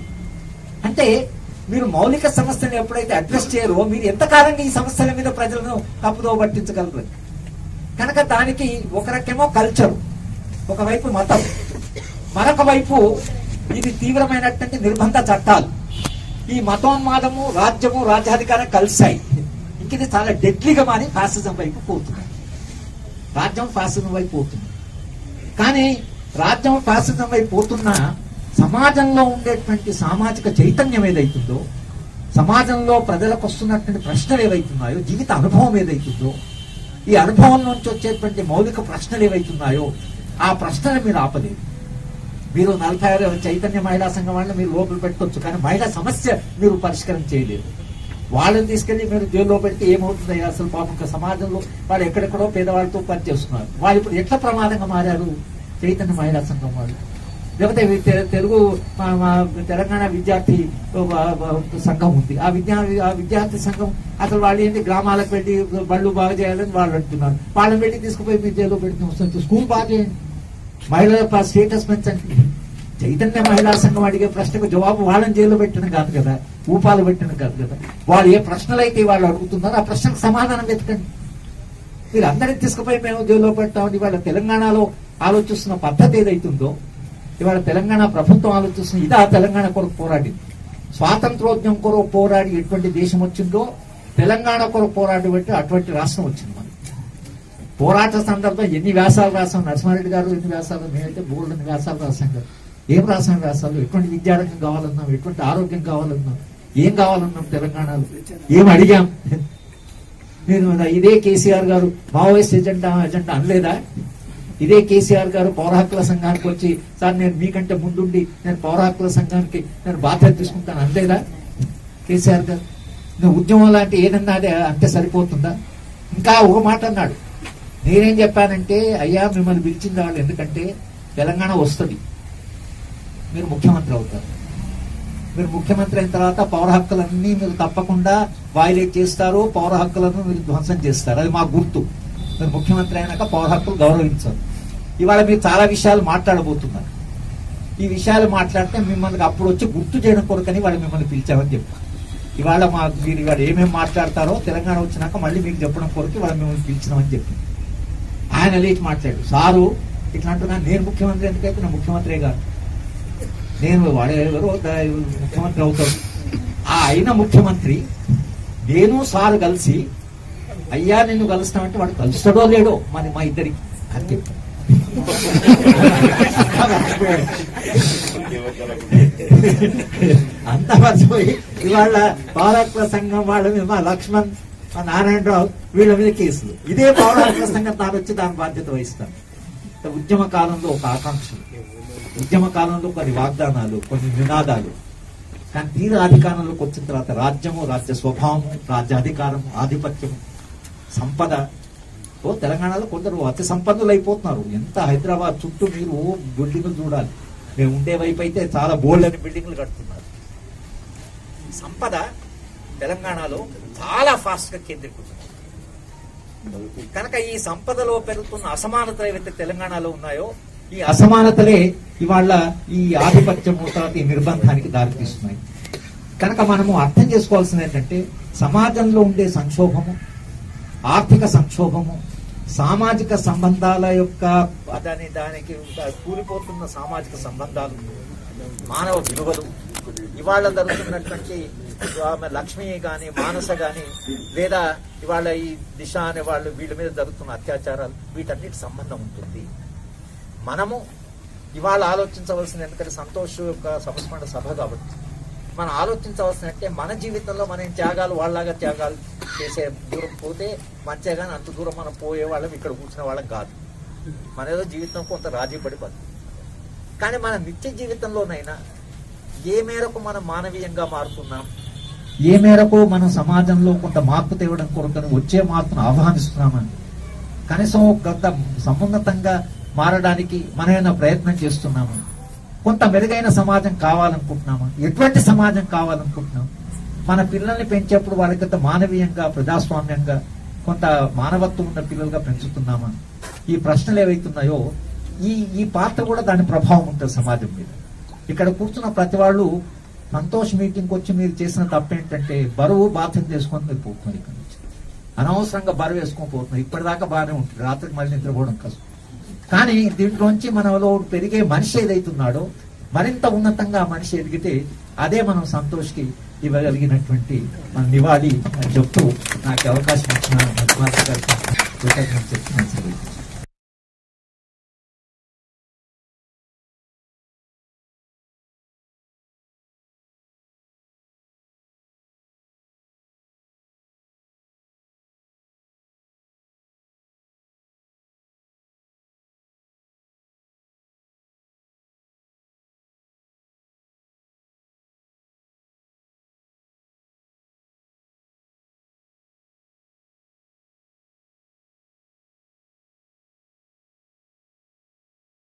అంటే మీరు మౌలిక సమస్యను ఎప్పుడైతే అడ్రస్ చేయరో మీరు ఎంతకాలంగా ఈ సమస్యల మీద ప్రజలను తప్పుదో పట్టించగలరు కనుక దానికి ఒక రకమేమో కల్చర్ ఒకవైపు మతం మరొక వైపు ఇది తీవ్రమైనటువంటి నిర్బంధ చట్టాలు ఈ మతోన్మాదము రాజ్యము రాజ్యాధికారం కలిశాయి ఇంక ఇది చాలా డెడ్లీగా మారి ఫాసిజం వైపు పోతుంది రాజ్యం ఫాసిజం వైపు పోతుంది కానీ రాజ్యం ఫాసిజం వైపు పోతున్నా సమాజంలో ఉండేటువంటి సామాజిక చైతన్యం ఏదైతుందో సమాజంలో ప్రజలకు వస్తున్నటువంటి ప్రశ్నలు ఏవైతున్నాయో జీవిత అనుభవం ఏదైతుందో ఈ అనుభవం నుంచి వచ్చేటువంటి మౌలిక ప్రశ్నలు ఏవైతున్నాయో ఆ ప్రశ్నలు మీరు ఆపలేదు మీరు నలభై ఆరు చైతన్య మహిళా సంఘం వాళ్ళని మీరు లోపల పెట్టొచ్చు కానీ మహిళా సమస్య మీరు పరిష్కారం చేయలేరు వాళ్ళని తీసుకెళ్లి మీరు జైల్లో పెడితే ఏమవుతుంది అసలు పాపం ఇంకా సమాజంలో వాళ్ళు ఎక్కడెక్కడో పేదవాళ్ళతో పనిచేస్తున్నారు వాళ్ళు ఇప్పుడు ఎట్లా ప్రమాదంగా మారారు చైతన్య మహిళా సంఘం వాళ్ళు లేకపోతే వి- తె- తెలుగు మా- మా తెలంగాణ విద్యార్థి ఆ, ఆ, సంఘం ఉంది ఆ విద్యా ఆ విద్యార్థి సంఘం అసలు వాళ్ళు ఏంటి గ్రామాలకు వెళ్ళి బళ్ళు బాగా చేయాలని వాళ్ళు అంటున్నారు వాళ్ళని పెట్టి తీసుకుపోయి మీరు జైల్లో పెట్టి స్కూల్ బాగా చేయండి మహిళల ప- స్టేటస్ పెంచండి చైతన్య మహిళా సంఘం అడిగే ప్రశ్నకు జవాబు వాళ్ళని జైల్లో పెట్టడం కాదు కదా ఊపాలు పెట్టడం కాదు కదా వాళ్ళు ఏ ప్రశ్నలు అయితే వాళ్ళు అడుగుతున్నారో ఆ ప్రశ్నకు సమాధానం వెతకండి మీరు అందరిని తీసుకుపోయి మేము జైల్లో పెట్టామని ఇవాళ తెలంగాణలో ఆలోచిస్తున్న పద్ధతి ఏదైతుందో ఇవాళ తెలంగాణ ప్రభుత్వం ఆలోచిస్తున్న ఇదా తెలంగాణ కొరకు పోరాడింది స్వాతంత్రోద్యమం కొరకు పోరాడి ఎటువంటి దేశం వచ్చిందో తెలంగాణ కొరకు పోరాడి బట్టి అటువంటి రాష్ట్రం వచ్చింది మనకి పోరాట సందర్భం ఎన్ని వ్యాసాలు రాసాం నరసింహారెడ్డి గారు ఎన్ని వ్యాసాలు మేమైతే బోర్డు ఎన్ని వ్యాసాలు రాసాం కదా ఏం రాసాం వ్యాసాలు ఎటువంటి విద్యారంగం కావాలన్నాం ఎటువంటి ఆరోగ్యం కావాలన్నాం ఏం కావాలన్నాం తెలంగాణలో ఏం అడిగాం నేను ఇదే కేసీఆర్ గారు మావోయిస్ట్ ఎజెండా ఎజెండా అనలేదా ఇదే కేసీఆర్ గారు పౌర హక్కుల సంఘానికి వచ్చి సార్ నేను మీకంటే ముందుండి నేను పౌర హక్కుల సంఘానికి నేను బాధ్యత తీసుకుంటాను అనలేదా కేసీఆర్ గారు నువ్వు ఉద్యమం లాంటి ఏదన్నా అదే అంతే సరిపోతుందా ఇంకా ఒక మాట అన్నాడు నేనేం చెప్పానంటే అయ్యా మిమ్మల్ని పిలిచింది వాళ్ళు ఎందుకంటే తెలంగాణ వస్తుంది మీరు ముఖ్యమంత్రి అవుతారు మీరు ముఖ్యమంత్రి అయిన తర్వాత పౌర హక్కులన్నీ మీరు తప్పకుండా వైలేట్ చేస్తారు పౌర హక్కులను మీరు ధ్వంసం చేస్తారు అది మా గుర్తు మీరు ముఖ్యమంత్రి అయినాక పౌర హక్కులు గౌరవించారు ఇవాళ మీరు చాలా విషయాలు మాట్లాడబోతున్నారు ఈ విషయాలు మాట్లాడితే మిమ్మల్ని అప్పుడు వచ్చి గుర్తు చేయడం కొరకని వాళ్ళు మిమ్మల్ని పిలిచామని చెప్పారు ఇవాళ మా మీరు ఇవాళ ఏమేమి మాట్లాడతారో తెలంగాణ వచ్చినాక మళ్ళీ మీకు చెప్పడం కొరకు వాళ్ళు మిమ్మల్ని పిలిచినామని చెప్పి ఆయన లేచి మాట్లాడు సారు ఇట్లా అంటున్నా నేను ముఖ్యమంత్రి ఎందుకైతే నా ముఖ్యమంత్రి గారు నేను వాడే ఎవరో ద- ముఖ్యమంత్రి అవుతాడు ఆ అయిన ముఖ్యమంత్రి నేను సారు కలిసి అయ్యా నిన్ను కలుస్తామంటే వాడు కలుస్తాడో లేడో మరి మా ఇద్దరికి అని చెప్పాడు. అంత మర్చిపోయి ఇవాళ పౌరత్వ సంఘం వాళ్ళ మీద మా లక్ష్మణ్ మా నారాయణరావు వీళ్ళ మీద కేసులు ఇదే పౌరత్వ సంఘం తాను వచ్చి దాని బాధ్యత వహిస్తాను ఉద్యమ కాలంలో ఒక ఆకాంక్షలు ఉద్యమ కాలంలో కొన్ని వాగ్దానాలు కొన్ని నినాదాలు కానీ తీర అధికారంలోకి వచ్చిన తర్వాత రాజ్యము రాజ్య స్వభావము రాజ్య అధికారం ఆధిపత్యము సంపద ఓ తెలంగాణలో కొందరు అతి సంపన్నులు అయిపోతున్నారు ఎంత హైదరాబాద్ చుట్టూ మీరు బిల్డింగ్లు చూడాలి మేము ఉండే వైపు అయితే చాలా బోల్డ్ అని బిల్డింగ్లు కడుతున్నారు ఈ సంపద తెలంగాణలో చాలా ఫాస్ట్ గా కేంద్రీకృతం కనుక ఈ సంపదలో పెరుగుతున్న అసమానతలు ఏవైతే తెలంగాణలో ఉన్నాయో ఈ అసమానతలే ఇవాళ ఈ ఆధిపత్యము తర్వాత ఈ నిర్బంధానికి దారితీస్తున్నాయి కనుక మనము అర్థం చేసుకోవాల్సింది ఏంటంటే సమాజంలో ఉండే సంక్షోభము ఆర్థిక సంక్షోభము సామాజిక సంబంధాల యొక్క దాని దానికి కూలిపోతున్న సామాజిక సంబంధాలు మానవ విలువలు ఇవాళ జరుగుతున్నటువంటి ఆమె లక్ష్మి గాని మానస గాని లేదా ఇవాళ ఈ దిశ అనే వాళ్ళు వీళ్ళ మీద జరుగుతున్న అత్యాచారాలు వీటన్నిటి సంబంధం ఉంటుంది మనము ఇవాళ ఆలోచించవలసిన ఎందుకంటే సంతోష్ యొక్క సంస్మరణ సభ కాబట్టి మనం ఆలోచించవలసిన అంటే మన జీవితంలో మనం త్యాగాలు వాళ్ళలాగా త్యాగాలు చేసే దూరం పోతే మంచిగా కానీ అంత దూరం మనం పోయే వాళ్ళం ఇక్కడ కూర్చునే వాళ్ళం కాదు మన ఏదో జీవితం కొంత రాజీ పడి బతుకు. కానీ మన నిత్య జీవితంలోనైనా ఏ మేరకు మనం మానవీయంగా మారుతున్నాం ఏ మేరకు మనం సమాజంలో కొంత మార్పు తేవడం కొరకని వచ్చే మార్పును ఆహ్వానిస్తున్నామని కనీసం కొంత సమున్నతంగా మారడానికి మనమైనా ప్రయత్నం చేస్తున్నామా కొంత మెరుగైన సమాజం కావాలనుకుంటున్నామా ఎటువంటి సమాజం కావాలనుకుంటున్నాం మన పిల్లల్ని పెంచేప్పుడు వాళ్ళకి కొంత మానవీయంగా ప్రజాస్వామ్యంగా కొంత మానవత్వం ఉన్న పిల్లలుగా పెంచుతున్నామా ఈ ప్రశ్నలు ఏవైతున్నాయో ఈ ఈ పాత్ర కూడా దాని ప్రభావం ఉంటుంది సమాజం మీద ఇక్కడ కూర్చున్న ప్రతి వాళ్ళు సంతోష్ మీటింగ్ వచ్చి మీరు చేసిన తప్పేంటంటే బరువు బాధ్యత చేసుకొని మీరు పోతున్నారు ఇక్కడ నుంచి అనవసరంగా బరువు వేసుకొని పోతున్నారు ఇప్పటిదాకా బాగానే ఉంటుంది రాత్రికి మళ్ళీ నిద్రపోవడం కష్టం కానీ దీంట్లోంచి మనలో పెరిగే మనిషి ఏదైతున్నాడో మరింత ఉన్నతంగా ఆ మనిషి ఎదిగితే అదే మనం సంతోష్కి ఇవ్వగలిగినటువంటి మన నివాళి అని చెప్తూ నాకు ఈ అవకాశం ఇచ్చిన మధుమాత గారికి కృతజ్ఞతలు చెప్తున్నాను